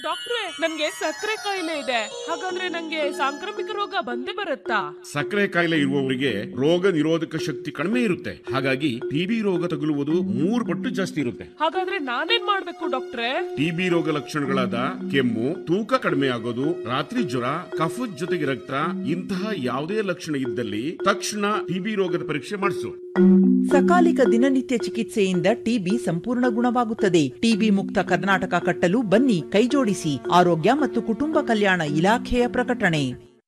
ಡಾಕ್ಟ್ರೆ ನನ್ಗೆ ಸಕ್ಕರೆ ಕಾಯಿಲೆ ಇದೆ ಹಾಗಾದ್ರೆ ನಂಗೆ ಸಾಂಕ್ರಾಮಿಕ ರೋಗ ಬಂದೇ ಬರುತ್ತಾ ಸಕ್ಕರೆ ಕಾಯಿಲೆ ಇರುವವರಿಗೆ ರೋಗ ನಿರೋಧಕ ಶಕ್ತಿ ಕಡಿಮೆ ಇರುತ್ತೆ ಹಾಗಾಗಿ ಟಿಬಿ ರೋಗ ತಗುಲುವುದು ಮೂರು ಪಟ್ಟು ಜಾಸ್ತಿ ಇರುತ್ತೆ ಹಾಗಾದ್ರೆ ನಾನೇನ್ ಮಾಡ್ಬೇಕು ಡಾಕ್ಟ್ರೆ ಟಿಬಿ ರೋಗ ಲಕ್ಷಣಗಳಾದ ಕೆಮ್ಮು ತೂಕ ಕಡಿಮೆ ಆಗೋದು ರಾತ್ರಿ ಜ್ವರ ಕಫದ ಜೊತೆಗೆ ರಕ್ತ ಇಂತಹ ಯಾವುದೇ ಲಕ್ಷಣ ಇದ್ದಲ್ಲಿ ತಕ್ಷಣ ಟಿಬಿ ರೋಗದ ಪರೀಕ್ಷೆ ಮಾಡಿಸು ಸಕಾಲಿಕ ದಿನನಿತ್ಯ ಚಿಕಿತ್ಸೆಯಿಂದ ಟಿಬಿ ಸಂಪೂರ್ಣ ಗುಣವಾಗುತ್ತದೆ ಟಿಬಿ ಮುಕ್ತ ಕರ್ನಾಟಕ ಕಟ್ಟಲು ಬನ್ನಿ ಕೈಜೋಡಿಸಿ ಆರೋಗ್ಯ ಮತ್ತು ಕುಟುಂಬ ಕಲ್ಯಾಣ ಇಲಾಖೆಯ ಪ್ರಕಟಣೆ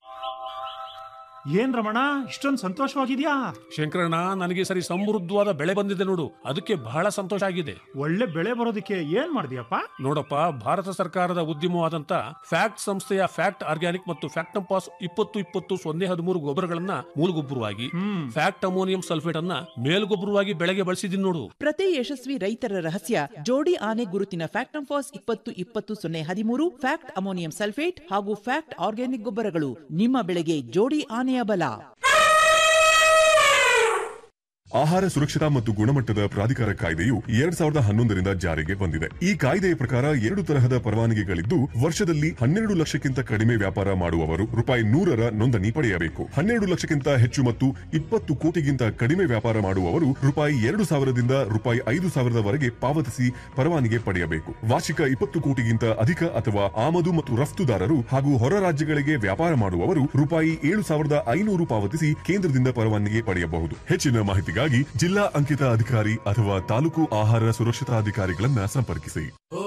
ಏನ್ ರಮಣ ಇಷ್ಟೊಂದು ಸಂತೋಷವಾಗಿದ್ಯಾ ಶಂಕರಣ್ಣ ನನಗೆ ಸರಿ ಸಮೃದ್ಧವಾದ ಬೆಳೆ ಬಂದಿದೆ ನೋಡು ಅದಕ್ಕೆ ಬಹಳ ಸಂತೋಷ ಆಗಿದೆ ಒಳ್ಳೆ ಬೆಳೆ ಬರೋದಕ್ಕೆ ಏನ್ ಮಾಡಿದ್ಯಪ್ಪ ನೋಡಪ್ಪ ಭಾರತ ಸರ್ಕಾರದ ಉದ್ಯಮವಾದಂತ ಫ್ಯಾಕ್ಟ್ ಸಂಸ್ಥೆಯ ಫ್ಯಾಕ್ಟ್ ಆರ್ಗ್ಯಾನಿಕ್ ಮತ್ತು ಫ್ಯಾಕ್ಟಂಪಾಸ್ ಇಪ್ಪತ್ತು ಇಪ್ಪತ್ತು ಸೊನ್ನೆ ಹದಿಮೂರು ಗೊಬ್ಬರಗಳನ್ನ ಮೂಲಗೊಬ್ಬರವಾಗಿ ಫ್ಯಾಕ್ಟ್ ಅಮೋನಿಯಂ ಸಲ್ಫೇಟ್ ಅನ್ನ ಮೇಲ್ಗೊಬ್ಬರವಾಗಿ ಬೆಳೆಗೆ ಬಳಸಿದೀನಿ ನೋಡು ಪ್ರತಿ ಯಶಸ್ವಿ ರೈತರ ರಹಸ್ಯ ಜೋಡಿ ಆನೆ ಗುರುತಿನ ಫ್ಯಾಕ್ಟಂಫಾಸ್ ಇಪ್ಪತ್ತು ಇಪ್ಪತ್ತು ಸೊನ್ನೆ ಹದಿಮೂರು ಫ್ಯಾಕ್ಟ್ ಅಮೋನಿಯಂ ಸಲ್ಫೇಟ್ ಹಾಗೂ ಫ್ಯಾಕ್ಟ್ ಆರ್ಗ್ಯಾನಿಕ್ ಗೊಬ್ಬರಗಳು ನಿಮ್ಮ ಬೆಳೆಗೆ ಜೋಡಿ ಆನೆಯ ಬಲ ಆಹಾರ ಸುರಕ್ಷತಾ ಮತ್ತು ಗುಣಮಟ್ಟದ ಪ್ರಾಧಿಕಾರ ಕಾಯ್ದೆಯು ಎರಡ್ ಸಾವಿರದ ಹನ್ನೊಂದರಿಂದ ಜಾರಿಗೆ ಬಂದಿದೆ ಈ ಕಾಯ್ದೆಯ ಪ್ರಕಾರ ಎರಡು ತರಹದ ಪರವಾನಗಿಗಳಿದ್ದು ವರ್ಷದಲ್ಲಿ ಹನ್ನೆರಡು ಲಕ್ಷಕ್ಕಿಂತ ಕಡಿಮೆ ವ್ಯಾಪಾರ ಮಾಡುವವರು ರೂಪಾಯಿ ನೂರರ ನೋಂದಣಿ ಪಡೆಯಬೇಕು ಹನ್ನೆರಡು ಲಕ್ಷಕ್ಕಿಂತ ಹೆಚ್ಚು ಮತ್ತು ಇಪ್ಪತ್ತು ಕೋಟಿಗಿಂತ ಕಡಿಮೆ ವ್ಯಾಪಾರ ಮಾಡುವವರು ರೂಪಾಯಿ ಎರಡು ಸಾವಿರದಿಂದ ರೂಪಾಯಿ ಐದು ಸಾವಿರದವರೆಗೆ ಪಾವತಿಸಿ ಪರವಾನಗಿ ಪಡೆಯಬೇಕು ವಾರ್ಷಿಕ ಇಪ್ಪತ್ತು ಕೋಟಿಗಿಂತ ಅಧಿಕ ಅಥವಾ ಆಮದು ಮತ್ತು ರಫ್ತುದಾರರು ಹಾಗೂ ಹೊರ ರಾಜ್ಯಗಳಿಗೆ ವ್ಯಾಪಾರ ಮಾಡುವವರು ರೂಪಾಯಿ ಏಳು ಸಾವಿರದ ಐನೂರು ಪಾವತಿಸಿ ಕೇಂದ್ರದಿಂದ ಪರವಾನಗಿ ಪಡೆಯಬಹುದು ಹೆಚ್ಚಿನ ಮಾಹಿತಿಗಾಗಿ ಜಿಲ್ಲಾ ಅಂಕಿತ ಅಧಿಕಾರಿ ಅಥವಾ ತಾಲೂಕು ಆಹಾರ ಸುರಕ್ಷತಾ ಅಧಿಕಾರಿಗಳನ್ನ ಸಂಪರ್ಕಿಸಿ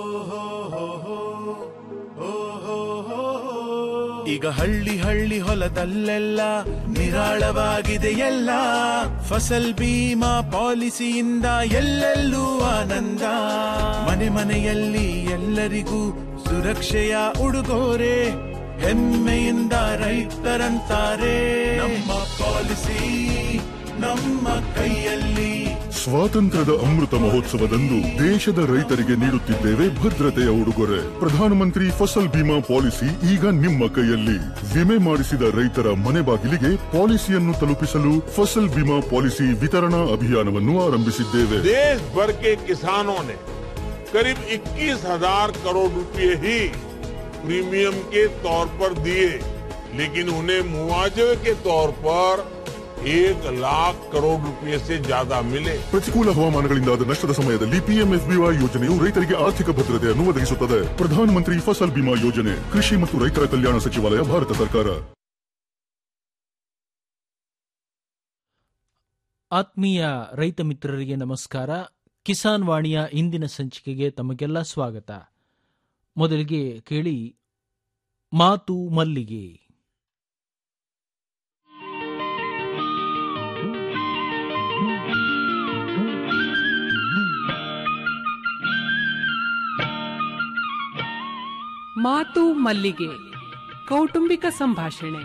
ಈಗ ಹಳ್ಳಿ ಹಳ್ಳಿ ಹೊಲದಲ್ಲೆಲ್ಲ ನಿರಾಳವಾಗಿದೆ ಎಲ್ಲ ಫಸಲ್ ಬೀಮಾ ಪಾಲಿಸಿಯಿಂದ ಎಲ್ಲೆಲ್ಲೂ ಆನಂದ ಮನೆ ಮನೆಯಲ್ಲಿ ಎಲ್ಲರಿಗೂ ಸುರಕ್ಷೆಯ ಉಡುಗೊರೆ ಹೆಮ್ಮೆಯಿಂದ ರೈತರಂತಾರೆ ನಮ್ಮ ಪಾಲಿಸಿ ನಮ್ಮ ಕೈಯಲ್ಲಿ ಸ್ವಾತಂತ್ರ್ಯದ ಅಮೃತ ಮಹೋತ್ಸವದಂದು ದೇಶದ ರೈತರಿಗೆ ನೀಡುತ್ತಿದ್ದೇವೆ ಭದ್ರತೆಯ ಉಡುಗೊರೆ ಪ್ರಧಾನಮಂತ್ರಿ ಫಸಲ್ ಬಿಮಾ ಪಾಲಿಸಿ ಈಗ ನಿಮ್ಮ ಕೈಯಲ್ಲಿ ವಿಮೆ ಮಾಡಿಸಿದ ರೈತರ ಮನೆ ಬಾಗಿಲಿಗೆ ಪಾಲಿಸಿಯನ್ನು ತಲುಪಿಸಲು ಫಸಲ್ ಬಿಮಾ ಪಾಲಿಸಿ ವಿತರಣಾ ಅಭಿಯಾನವನ್ನು ಆರಂಭಿಸಿದ್ದೇವೆ देश भर के किसानों ने करीब 21,000 करोड़ रुपए ही प्रीमियम के तौर पर दिए लेकिन उन्हें मुआवजे के तौर पर एक लाख करोड़ रुपए से ज्यादा मिले ಪ್ರತಿಕೂಲ ಹವಾಮಾನಗಳಿಂದಾದ ನಷ್ಟದ ಸಮಯದಲ್ಲಿ ಪಿಎಂಎಫ್ಬಿವೈ ಯೋಜನೆಯು ರೈತರಿಗೆ ಆರ್ಥಿಕ ಭದ್ರತೆಯನ್ನು ಒದಗಿಸುತ್ತದೆ ಪ್ರಧಾನಮಂತ್ರಿ ಫಸಲ್ ಬಿಮಾ ಯೋಜನೆ ಕೃಷಿ ಮತ್ತು ರೈತರ ಕಲ್ಯಾಣ ಸಚಿವಾಲಯ ಭಾರತ ಸರ್ಕಾರ ಆತ್ಮೀಯ ರೈತ ಮಿತ್ರರಿಗೆ ನಮಸ್ಕಾರ ಕಿಸಾನ್ ವಾಣಿಯ ಇಂದಿನ ಸಂಚಿಕೆಗೆ ತಮಗೆಲ್ಲ ಸ್ವಾಗತ ಮೊದಲಿಗೆ ಕೇಳಿ ಮಾತು ಮಲ್ಲಿಗೆ ಮಾತು ಮಲ್ಲಿಗೆ ಕೌಟುಂಬಿಕ ಸಂಭಾಷಣೆ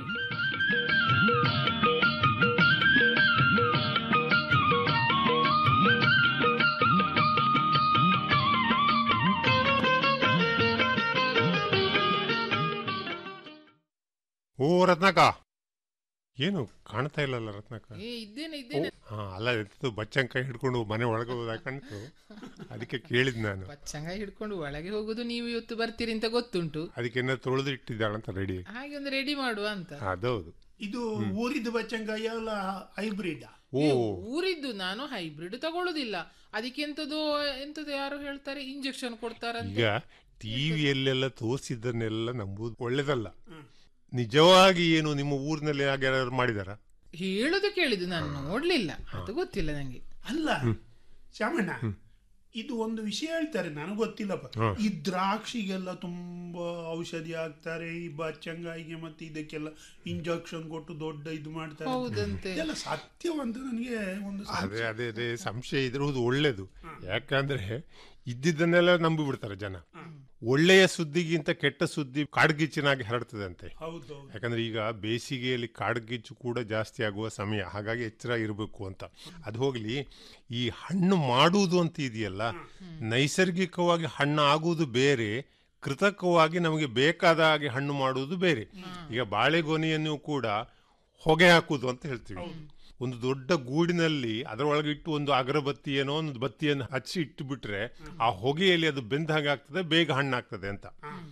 ಓ ರತ್ನಾಕ ಏನು ಕಾಣ್ತಾ ಇಲ್ಲಲ್ಲ ರತ್ನಾಕ ಏ ಇದ್ದೇನೆ ಇದ್ದೇನೆ ಹಾ ಅಲ್ಲ ಎತ್ತು ಬಚ್ಚಂಗ್ ಕೈ ಹಿಡ್ಕೊಂಡು ಮನೆ ಒಳಗೆ ಹೋದಾಗ ಕಾಣ್ತು ಅದಕ್ಕೆ ಕೇಳಿದ್ ನಾನು ಬಚ್ಚಂಗ ಹಿಡ್ಕೊಂಡು ಒಳಗೆ ಹೋಗುದು ನೀವು ಇವತ್ತು ಬರ್ತೀರಿ ಅಂತ ಗೊತ್ತುಂಟು ಅದಕ್ಕೆ ಏನಾದ್ರು ತೊಳೆದು ಇಟ್ಟಿದ್ದಾಳಂತ ರೆಡಿ ಹಾಗೆ ಒಂದು ರೆಡಿ ಮಾಡುವ ಅಂತ ಅದೌದು ಇದು ಊರಿದ್ದು ಬಚ್ಚಂಗಾಯ ಅಲ್ಲ ಹೈಬ್ರಿಡ್ ಓ ಊರಿದ್ದು ನಾನು ಹೈಬ್ರಿಡ್ ತಗೊಳ್ಳುದಿಲ್ಲ ಅದಕ್ಕೆ ಎಂತದು ಎಂತದು ಯಾರು ಹೇಳ್ತಾರೆ ಇಂಜೆಕ್ಷನ್ ಕೊಡ್ತಾರಂತೆ ಈಗ ಟಿವಿಯಲ್ಲೆಲ್ಲ ತೋರಿಸಿದ್ದನ್ನೆಲ್ಲ ನಂಬುದು ಒಳ್ಳೇದಲ್ಲ ನಿಜವಾಗಿ ಏನು ನಿಮ್ಮ ಊರಿನಲ್ಲಿ ಹಾಗೆ ಯಾರಾದ್ರು ಮಾಡಿದಾರ ಹೇಳುದು ಕೇಳಿದ್ದು ನಾನು ನೋಡ್ಲಿಲ್ಲ ಅದು ಗೊತ್ತಿಲ್ಲ ನಂಗೆ ಅಲ್ಲ ಶ್ಯಾಮಣ್ಣ ಇದು ಒಂದು ವಿಷಯ ಹೇಳ್ತಾರೆ ನನಗೆ ಗೊತ್ತಿಲ್ಲಪ್ಪ ಹಾ. ಈ ದ್ರಾಕ್ಷಿಗೆಲ್ಲ ತುಂಬಾ ಔಷಧಿ ಹಾಕ್ತಾರೆ ಈ ಬಚ್ಚಂಗಾಯಿಗೆ ಮತ್ತೆ ಇದಕ್ಕೆಲ್ಲ ಇಂಜೆಕ್ಷನ್ ಕೊಟ್ಟು ದೊಡ್ಡ ಇದು ಮಾಡ್ತಾರೆ ಹೌದಂತೆ. ಇದೆಲ್ಲ ಸತ್ಯವಂತ ನನಗೆ ಒಂದು ಅದೇ ಅದೇ ಅದೇ ಸಂಶಯ ಇದ್ರುವುದು ಒಳ್ಳೇದು ಯಾಕಂದ್ರೆ ಇದ್ದಿದ್ದನ್ನೆಲ್ಲ ನಂಬಿ ಬಿಡ್ತಾರೆ ಜನ ಒಳ್ಳೆಯ ಸುದ್ದಿಗಿಂತ ಕೆಟ್ಟ ಸುದ್ದಿ ಕಾಡ್ಗಿಚ್ಚಿನಾಗಿ ಹರಡ್ತದಂತೆ ಹೌದು ಯಾಕಂದ್ರೆ ಈಗ ಬೇಸಿಗೆಯಲ್ಲಿ ಕಾಡ್ಗಿಚ್ಚು ಕೂಡ ಜಾಸ್ತಿ ಆಗುವ ಸಮಯ ಹಾಗಾಗಿ ಎಚ್ಚರ ಇರಬೇಕು ಅಂತ ಅದು ಹೋಗ್ಲಿ ಈ ಹಣ್ಣು ಮಾಡುವುದು ಅಂತ ಇದೆಯಲ್ಲ ನೈಸರ್ಗಿಕವಾಗಿ ಹಣ್ಣು ಆಗುವುದು ಬೇರೆ ಕೃತಕವಾಗಿ ನಮಗೆ ಬೇಕಾದ ಹಾಗೆ ಹಣ್ಣು ಮಾಡುವುದು ಬೇರೆ ಈಗ ಬಾಳೆಗೊನೆಯನ್ನು ಕೂಡ ಹೊಗೆ ಹಾಕುವುದು ಅಂತ ಹೇಳ್ತೀವಿ ಒಂದು ದೊಡ್ಡ ಗೂಡಿನಲ್ಲಿ ಅದರೊಳಗೆ ಇಟ್ಟು ಒಂದು ಅಗರಬತ್ತಿ ಏನೋ ಒಂದು ಬತ್ತಿಯನ್ನು ಹಚ್ಚಿ ಇಟ್ಟು ಬಿಟ್ರೆ ಆ ಹೊಗೆಯಲ್ಲಿ ಅದು ಬೆಂದ ಹಾಗೆ ಆಗ್ತದೆ ಬೇಗ ಹಣ್ಣಾಗ್ತದೆ ಅಂತ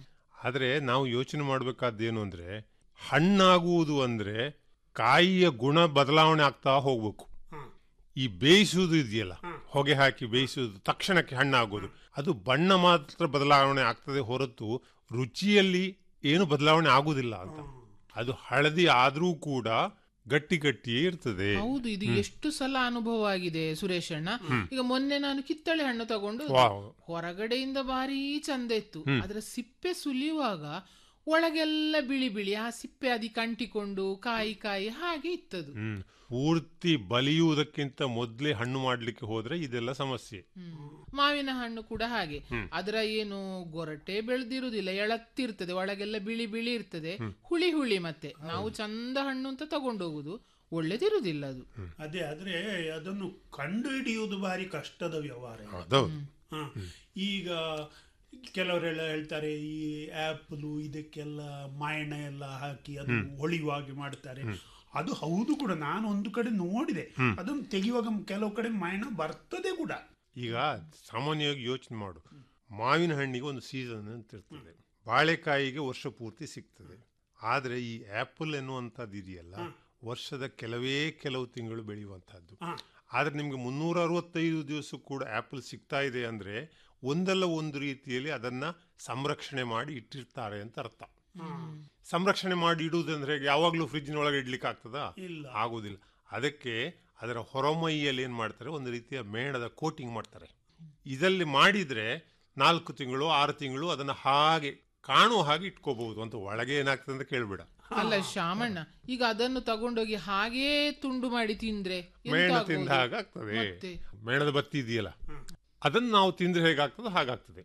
ಆದರೆ ನಾವು ಯೋಚನೆ ಮಾಡಬೇಕಾದ್ದೇನು ಅಂದರೆ ಹಣ್ಣಾಗುವುದು ಅಂದರೆ ಕಾಯಿಯ ಗುಣ ಬದಲಾವಣೆ ಆಗ್ತಾ ಹೋಗ್ಬೇಕು ಈ ಬೇಯಿಸುವುದು ಇದೆಯಲ್ಲ ಹೊಗೆ ಹಾಕಿ ಬೇಯಿಸುವುದು ತಕ್ಷಣಕ್ಕೆ ಹಣ್ಣಾಗೋದು ಅದು ಬಣ್ಣ ಮಾತ್ರ ಬದಲಾವಣೆ ಆಗ್ತದೆ ಹೊರತು ರುಚಿಯಲ್ಲಿ ಏನು ಬದಲಾವಣೆ ಆಗುವುದಿಲ್ಲ ಅಂತ ಅದು ಹಳದಿ ಆದರೂ ಕೂಡ ಗಟ್ಟಿ ಗಟ್ಟಿಯೇ ಇರ್ತದೆ ಹೌದು ಇದು ಹ್ಮ್. ಎಷ್ಟು ಸಲ ಅನುಭವ ಆಗಿದೆ ಸುರೇಶ್ ಅಣ್ಣ ಹ್ಮ್. ಈಗ ಮೊನ್ನೆ ನಾನು ಕಿತ್ತಳೆ ಹಣ್ಣು ತಗೊಂಡು ವಾವ್. ಹೊರಗಡೆಯಿಂದ ಭಾರಿ ಚಂದ ಇತ್ತು ಹ್ಮ್. ಅದರ ಸಿಪ್ಪೆ ಸುಲಿಯುವಾಗ ಒಳಗೆಲ್ಲ ಬಿಳಿ ಬಿಳಿ ಆ ಸಿಪ್ಪೆ ಅದಕ್ಕೆ ಅಂಟಿಕೊಂಡು ಕಾಯಿ ಕಾಯಿ ಹಾಗೆ ಇತ್ತದು ಹ್ಮ್ ಪೂರ್ತಿ ಬಲಿಯುವುದಕ್ಕಿಂತ ಮೊದಲೇ ಹಣ್ಣು ಮಾಡ್ಲಿಕ್ಕೆ ಹೋದ್ರೆ ಇದೆಲ್ಲ ಸಮಸ್ಯೆ ಮಾವಿನ ಹಣ್ಣು ಕೂಡ ಹಾಗೆ ಹ್ಮ್. ಅದರ ಏನು ಗೊರಟೆ ಬೆಳೆದಿರುವುದಿಲ್ಲ ಎಳತ್ತಿರ್ತದೆ ಒಳಗೆಲ್ಲ ಬಿಳಿ ಬಿಳಿ ಇರ್ತದೆ ಹ್ಮ್. ಹುಳಿ ಹುಳಿ ಮತ್ತೆ ನಾವು ಚಂದ ಹಣ್ಣು ಅಂತ ತಗೊಂಡೋಗುದು ಒಳ್ಳೇದಿರುವುದಿಲ್ಲ ಅದು ಅದೇ ಆದ್ರೆ ಅದನ್ನು ಕಂಡು ಹಿಡಿಯುವುದು ಭಾರಿ ಕಷ್ಟದ ವ್ಯವಹಾರ ಇದು. ಅದೌದು. ಹ. ಈಗ ಕೆಲವರೆಲ್ಲ ಹೇಳ್ತಾರೆ ಈ ಆ್ಯಪಲು ಇದಕ್ಕೆಲ್ಲ ಮಾಯಣ ಎಲ್ಲ ಹಾಕಿ ಅದು ಹ್ಮ್. ಹೊಳೆಯುವಾಗೆ ಮಾಡ್ತಾರೆ ಹ್ಮ್. ಅದು ಹೌದು ಕೂಡ ನಾನು ಒಂದು ಕಡೆ ನೋಡಿದೆ ಹ್ಮ್. ಅದನ್ನು ತೆಗೆಯುವಾಗ ಕೆಲವು ಕಡೆ ಮಾಯಣ ಬರ್ತದೆ ಕೂಡ ಈಗ ಸಾಮಾನ್ಯವಾಗಿ ಯೋಚನೆ ಮಾಡು ಮಾವಿನ ಹಣ್ಣಿಗೆ ಒಂದು ಸೀಸನ್ ಅಂತ ಇರ್ತದೆ ಬಾಳೆಕಾಯಿಗೆ ವರ್ಷ ಪೂರ್ತಿ ಸಿಗ್ತದೆ ಆದರೆ ಈ ಆ್ಯಪಲ್ ಎನ್ನುವಂಥದ್ದು ಇದೆಯಲ್ಲ ವರ್ಷದ ಕೆಲವೇ ಕೆಲವು ತಿಂಗಳು ಬೆಳೆಯುವಂಥದ್ದು ಹ. ಆದರೆ ನಿಮಗೆ ಮುನ್ನೂರ ಅರವತ್ತೈದು ದಿವಸ ಕೂಡ ಆ್ಯಪಲ್ ಸಿಗ್ತಾ ಇದೆ ಅಂದರೆ ಒಂದಲ್ಲ ಒಂದು ರೀತಿಯಲ್ಲಿ ಅದನ್ನು ಸಂರಕ್ಷಣೆ ಮಾಡಿ ಇಟ್ಟಿರ್ತಾರೆ ಅಂತ ಅರ್ಥ ಸಂರಕ್ಷಣೆ ಮಾಡಿ ಇಡುವುದಂದ್ರೆ ಯಾವಾಗಲೂ ಫ್ರಿಜ್ನೊಳಗೆ ಇಡ್ಲಿಕ್ಕೆ ಆಗ್ತದಾ ಇಲ್ಲ. ಆಗುವುದಿಲ್ಲ ಅದಕ್ಕೆ ಅದರ ಹೊರಮೈಯಲ್ಲಿ ಏನು ಮಾಡ್ತಾರೆ ಒಂದು ರೀತಿಯ ಮೇಣದ ಕೋಟಿಂಗ್ ಮಾಡ್ತಾರೆ ಇದರಲ್ಲಿ ಮಾಡಿದರೆ ನಾಲ್ಕು ತಿಂಗಳು ಆರು ತಿಂಗಳು ಅದನ್ನು ಹಾಗೆ ಕಾಣುವ ಹಾಗೆ ಇಟ್ಕೋಬಹುದು ಅಂತ ಒಳಗೆ ಏನಾಗ್ತದೆ ಅಂತ ಕೇಳ್ಬೇಡ ಅಲ್ಲ ಶಾಮಣ್ಣ ಈಗ ಅದನ್ನು ತಗೊಂಡೋಗಿ ಹಾಗೇ ತುಂಡು ಮಾಡಿ ತಿಂದ್ರೆ ಎಂತ ಮೇಣ ಆಗೋದು? ತಿಂದ ಹಾಗೆ ಆಗ್ತದೆ ಮತ್ತೆ? ಮೇಣದ ಬತ್ತಿ ಇದೆಯಲ್ಲ ಅದನ್ನು ನಾವು ತಿಂದ್ರೆ ಹೇಗಾಗ್ತದೋ ಹಾಗಾಗ್ತದೆ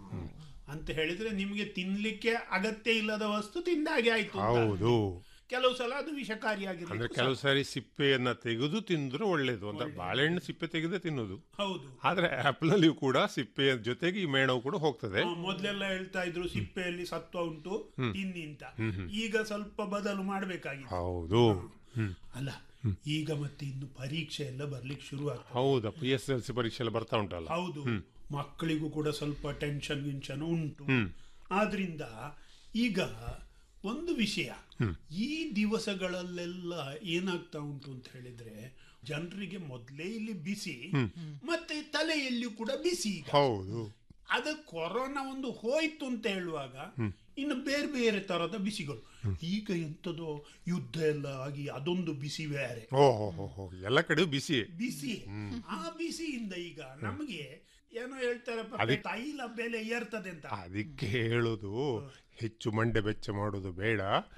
ಅಂತ ಹೇಳಿದ್ರೆ ನಿಮಗೆ ತಿನ್ಲಿಕ್ಕೆ ಅಗತ್ಯ ಇಲ್ಲದ ವಸ್ತು ತಿಂದಾಗೆ ಆಯ್ತು ಅಂತ. ಹೌದು ಕೆಲವು ಸಲ ಅದು ಅಂದ್ರೆ ವಿಷಕಾರಿಯಾಗಿರ್ಲಿಕ್ಕೆ ಕೆಲವು ಸಾರಿ ಸಿಪ್ಪೆಯನ್ನ ತೆಗೆದು ತಿಂದ್ರೆ ಒಳ್ಳೇದು ಅಂತ ಬಾಳೆಹಣ್ಣು ಸಿಪ್ಪೆ ತೆಗೆದೇ ತಿನ್ನೋದು ಹೌದು ಆದ್ರೆ ಆಪಲ್ ನಲ್ಲಿ ಕೂಡ ಸಿಪ್ಪೆಯ ಜೊತೆಗೆ ಈ ಮೇಣವು ಕೂಡ ಹೋಗ್ತದೆ ಆ, ಮೊದ್ಲೆಲ್ಲ ಹೇಳ್ತಾ ಇದ್ರು ಸಿಪ್ಪೆಯಲ್ಲಿ ಸತ್ವ ಉಂಟು ಹ್ಮ್. ತಿನ್ನಿ ಅಂತ ಹ್ಮ್, ಹ್ಮ್. ಈಗ ಸ್ವಲ್ಪ ಬದಲು ಮಾಡಬೇಕಾಗಿದೆ ಹೌದು ಹ್ಮ್ ಅಲ್ಲ ಈಗ ಮತ್ತೆ ಇನ್ನು ಪರೀಕ್ಷೆ ಎಲ್ಲ ಬರ್ಲಿಕ್ಕೆ ಶುರು ಆಗ್ತದೆ ಹೌದಾ ಪಿ ಎಸ್ ಎಲ್ ಸಿ ಪರೀಕ್ಷೆ ಎಲ್ಲ ಬರ್ತಾ ಉಂಟಲ್ಲ ಹೌದು ಹ್ಮ್. ಮಕ್ಕಳಿಗೂ ಕೂಡ ಸ್ವಲ್ಪ ಟೆನ್ಷನ್ ಗಿನ್ಷನ್ ಉಂಟು ಹ್ಮ್. ಆದ್ರಿಂದ ಈಗ ಒಂದು ವಿಷಯ ಹ್ಮ್. ಈ ದಿವಸಗಳಲ್ಲೆಲ್ಲ ಏನಾಗ್ತಾ ಉಂಟು ಅಂತ ಹೇಳಿದ್ರೆ ಜನರಿಗೆ ಮೊದಲೇ ಇಲ್ಲಿ ಬಿಸಿ ಹ್ಮ್. ಮತ್ತೆ ತಲೆಯಲ್ಲಿಯೂ ಕೂಡ ಬಿಸಿ ಈಗ ಹೌದು ಅದ ಕೊರೋನಾ ಒಂದು ಹೋಯ್ತು ಅಂತ ಹೇಳುವಾಗ ಹ್ಮ್. ಇನ್ನು ಬೇರೆ ಬೇರೆ ತರದ ಬಿಸಿಗಳು ಈಗ ಎಂತದೋ ಯುದ್ಧ ಎಲ್ಲ ಆಗಿ ಅದೊಂದು ಬಿಸಿ ಬೇರೆ ಓ ಹೋ ಹೋ ಹೋ ಎಲ್ಲ ಕಡೆ ಬಿಸಿ ಬಿಸಿ ಹ್ಮ್. ಆ ಬಿಸಿಯಿಂದ ಈಗ ನಮಗೆ ಏನೋ ಹೇಳ್ತಾರಪ್ಪ ಅದಕ್ಕೆ- ತೈಲ ಬೆಲೆ ಏರ್ತದೆ ಅಂತ ಅದಕ್ಕೆ ಹೇಳೋದು ಹೆಚ್ಚು ಮಂಡೆ ಬೆಚ್ಚ ಮಾಡೋದು ಬೇಡ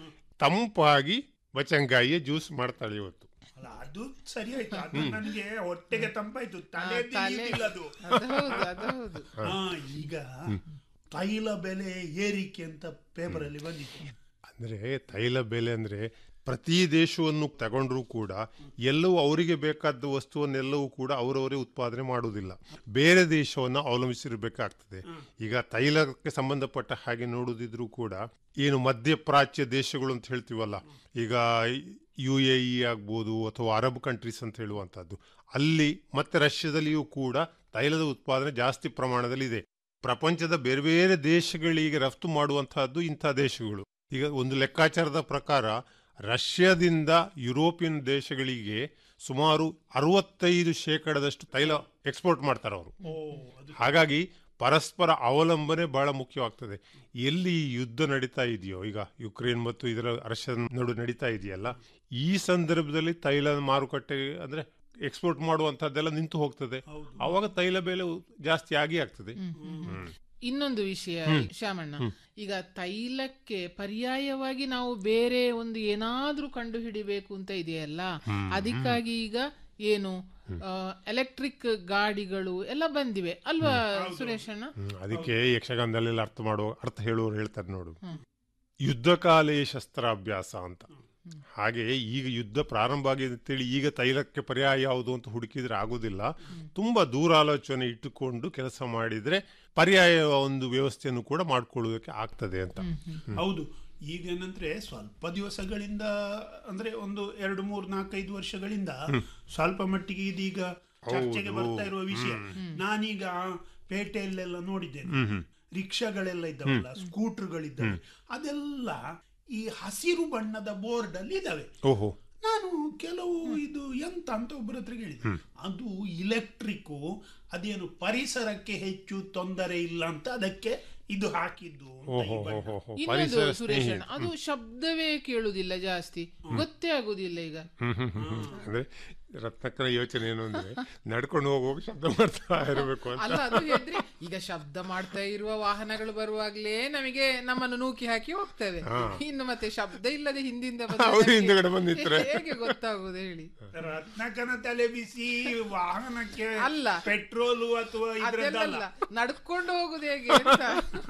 ತಂಪಾಗಿ ಬಚಂಗಾಯಿಯ ಜ್ಯೂಸ್ ಮಾಡ್ತಾಳೆ ಇವತ್ತು ಅಲ್ಲ ಅದು ಸರಿ ಆಯ್ತು ಅದು ಹ್ಮ್. ನನಗೆ ಹೊಟ್ಟೆಗೆ ತಂಪಾಯ್ತು ತಲೆ ಆ, ತಲೆ- ತಿಳಿಯುವುದಿಲ್ಲ ಅದು ಅದು ಹೌದು, ಅದು ಹೌದು. ಹಾ ಈಗ ತೈಲ ಬೆಲೆ ಏರಿಕೆ ಅಂತ ಪೇಪರ್ ಅಲ್ಲಿ ಬಂದಿತ್ತು ಅಂದ್ರೆ ತೈಲ ಬೆಲೆ ಅಂದ್ರೆ ಪ್ರತಿ ದೇಶವನ್ನು ತಗೊಂಡ್ರೂ ಕೂಡ ಎಲ್ಲವೂ ಅವರಿಗೆ ಬೇಕಾದ ವಸ್ತುವನ್ನೆಲ್ಲವೂ ಕೂಡ ಅವರವರೇ ಉತ್ಪಾದನೆ ಮಾಡುವುದಿಲ್ಲ ಬೇರೆ ದೇಶವನ್ನು ಅವಲಂಬಿಸಿರಬೇಕಾಗ್ತದೆ ಈಗ ತೈಲಕ್ಕೆ ಸಂಬಂಧಪಟ್ಟ ಹಾಗೆ ನೋಡುದಿದ್ರೂ ಕೂಡ ಏನು ಮಧ್ಯಪ್ರಾಚ್ಯ ದೇಶಗಳು ಅಂತ ಹೇಳ್ತೀವಲ್ಲ ಈಗ ಯು ಎ ಇ ಆಗ್ಬೋದು ಅಥವಾ ಅರಬ್ ಕಂಟ್ರೀಸ್ ಅಂತ ಹೇಳುವಂಥದ್ದು ಅಲ್ಲಿ ಮತ್ತೆ ರಷ್ಯಾದಲ್ಲಿಯೂ ಕೂಡ ತೈಲದ ಉತ್ಪಾದನೆ ಜಾಸ್ತಿ ಪ್ರಮಾಣದಲ್ಲಿ ಇದೆ ಪ್ರಪಂಚದ ಬೇರೆ ಬೇರೆ ದೇಶಗಳಿಗೆ ರಫ್ತು ಮಾಡುವಂತಹದ್ದು ಇಂಥ ದೇಶಗಳು ಈಗ ಒಂದು ಲೆಕ್ಕಾಚಾರದ ಪ್ರಕಾರ ರಷ್ಯಾದಿಂದ ಯುರೋಪಿಯನ್ ದೇಶಗಳಿಗೆ ಸುಮಾರು ಅರವತ್ತೈದು ಶೇಕಡದಷ್ಟು ತೈಲ ಎಕ್ಸ್ಪೋರ್ಟ್ ಮಾಡ್ತಾರೆ ಅವರು ಹಾಗಾಗಿ ಪರಸ್ಪರ ಅವಲಂಬನೆ ಬಹಳ ಮುಖ್ಯವಾಗ್ತದೆ ಎಲ್ಲಿ ಈ ಯುದ್ಧ ನಡೀತಾ ಇದೆಯೋ ಈಗ ಯುಕ್ರೇನ್ ಮತ್ತು ಇದರ ರಷ್ಯಾ ನಡು ನಡೀತಾ ಇದೆಯಲ್ಲ ಈ ಸಂದರ್ಭದಲ್ಲಿ ತೈಲ ಮಾರುಕಟ್ಟೆ ಅಂದ್ರೆ ಎಕ್ಸ್ಪೋರ್ಟ್ ಮಾಡುವಂತಹದ್ದೆಲ್ಲ ನಿಂತು ಹೋಗ್ತದೆ ಆವಾಗ ತೈಲ ಬೆಲೆ ಜಾಸ್ತಿ ಆಗಿ ಆಗ್ತದೆ ಹ್ಮ್. ಇನ್ನೊಂದು ವಿಷಯ ಹ್ಮ್. ಶ್ಯಾಮಣ್ಣ ಹ್ಮ್. ಈಗ ತೈಲಕ್ಕೆ ಪರ್ಯಾಯವಾಗಿ ನಾವು ಬೇರೆ ಒಂದು ಏನಾದ್ರೂ ಕಂಡು ಹಿಡಿಬೇಕು ಅಂತ ಇದೆಯಲ್ಲ ಹ್ಮ್. ಅದಕ್ಕಾಗಿ ಈಗ ಏನು ಎಲೆಕ್ಟ್ರಿಕ್ ಗಾಡಿಗಳು ಎಲ್ಲ ಬಂದಿವೆ ಅಲ್ವಾ ಸುರೇಶಣ್ಣ ಹ್ಮ್, ಅದಕ್ಕೆ ಯಕ್ಷಗಾನದಲ್ಲೆಲ್ಲ ಅರ್ಥ ಮಾಡುವ ಅರ್ಥ ಹೇಳುವವರು ಹೇಳ್ತಾರೆ ನೋಡು ಹ್ಮ್. ಯುದ್ಧಕಾಲೇ ಶಸ್ತ್ರಾಭ್ಯಾಸ ಅಂತ ಹಾಗೆ ಈಗ ಯುದ್ಧ ಪ್ರಾರಂಭ ಆಗಿದೆ ಅಂತೇಳಿ ಈಗ ತೈಲಕ್ಕೆ ಪರ್ಯಾಯ ಯಾವುದು ಅಂತ ಹುಡುಕಿದ್ರೆ ಆಗುದಿಲ್ಲ ತುಂಬಾ ದೂರಾಲೋಚನೆ ಇಟ್ಟುಕೊಂಡು ಕೆಲಸ ಮಾಡಿದ್ರೆ ಪರ್ಯಾಯ ಒಂದು ವ್ಯವಸ್ಥೆಯನ್ನು ಕೂಡ ಮಾಡ್ಕೊಳ್ಳುವುದಕ್ಕೆ ಆಗ್ತದೆ ಅಂತ ಹ್ಮ್. ಹೌದು ಈಗ ಏನಂದ್ರೆ ಸ್ವಲ್ಪ ದಿವಸಗಳಿಂದ ಅಂದ್ರೆ ಒಂದು ಎರಡು ಮೂರು ನಾಲ್ಕೈದು ವರ್ಷಗಳಿಂದ ಹ್ಮ್. ಸ್ವಲ್ಪ ಮಟ್ಟಿಗೆ ಇದೀಗ ಚರ್ಚೆಗೆ ಹೌದು. ಬರ್ತಾ ಇರುವ ವಿಷಯ ಹ್ಮ್. ನಾನೀಗ ಪೇಟೆಯಲ್ಲೆಲ್ಲ ನೋಡಿದ್ದೇನೆ ಹ್ಮ್ ಹ್ಮ್. ರಿಕ್ಷಾಗಳೆಲ್ಲ ಇದ್ದಾವಲ್ಲ ಸ್ಕೂಟರ್ಗಳಿದ್ದಾವೆ ಅದೆಲ್ಲ ಈ ಹಸಿರು ಬಣ್ಣದ ಬೋರ್ಡ್ ಅಲ್ಲಿ ಇದಾವೆ ಓಹೋ ನಾನು ಕೆಲವು ಇದು ಎಂತ ಅಂತ ಒಬ್ಬರ ಹತ್ರ ಕೇಳಿದೆ ಅದು ಇಲೆಕ್ಟ್ರಿಕ್ ಅದೇನು ಪರಿಸರಕ್ಕೆ ಹೆಚ್ಚು ತೊಂದರೆ ಇಲ್ಲ ಅಂತ ಅದಕ್ಕೆ ಇದು ಹಾಕಿದ್ದು ಅಂತ ಈ ಓಹೋ ಬಣ್ಣ. ಓಹೋ ಇನ್ನೊಂದು ಪರಿಸರ ಸುರೇಶ್ ಸ್ನೇಹಿ ಅಣ್ಣ, ಅದು ಶಬ್ದವೇ ಕೇಳುದಿಲ್ಲ ಜಾಸ್ತಿ ಗೊತ್ತೇ ಆಗುದಿಲ್ಲ ಈಗ ಹ್ಮ್ ಹ್ಮ್ ಹ್ಮ್ ಹ್ಮ್. ಅಂದ್ರೆ ರತ್ನಕ್ಕನ ಯೋಚನೆ ಏನು ಅಂದ್ರೆ ನಡ್ಕೊಂಡು ಹೋಗುವಾಗ ಶಬ್ದ ಮಾಡ್ತಾ ಇರಬೇಕು ಅಲ್ಲ ಅಂತ ಅದು ಹೇಳಿದ್ರೆ ಈಗ ಶಬ್ದ ಮಾಡ್ತಾ ಇರುವ ವಾಹನಗಳು ಬರುವಾಗ್ಲೇ ನಮಗೆ ನಮ್ಮನ್ನು ನೂಕಿ ಹಾಕಿ ಹೋಗ್ತವೆ ಹಾ. ಇನ್ನು ಮತ್ತೆ ಶಬ್ದ ಇಲ್ಲದೆ ಹಿಂದಿಂದ ಅವ್ರು ಹಿಂದ್ಗಡೆ ಬಂದು ನಿಂತ್ರೆ. ಹೇಗೆ ಗೊತ್ತಾಗುದು ಹೇಳಿ ರತ್ನಕನ ತಲೆ ಬಿಸಿ ವಾಹನಕ್ಕೆ ಅಲ್ಲ. ಪೆಟ್ರೋಲು ಅಥವಾ ಇದ್ರದ್ದಲ್ಲ ಅದೆಲ್ಲ ನಡ್ಕೊಂಡು ಹೋಗುದು ಹೇಗೆ ಅಂತ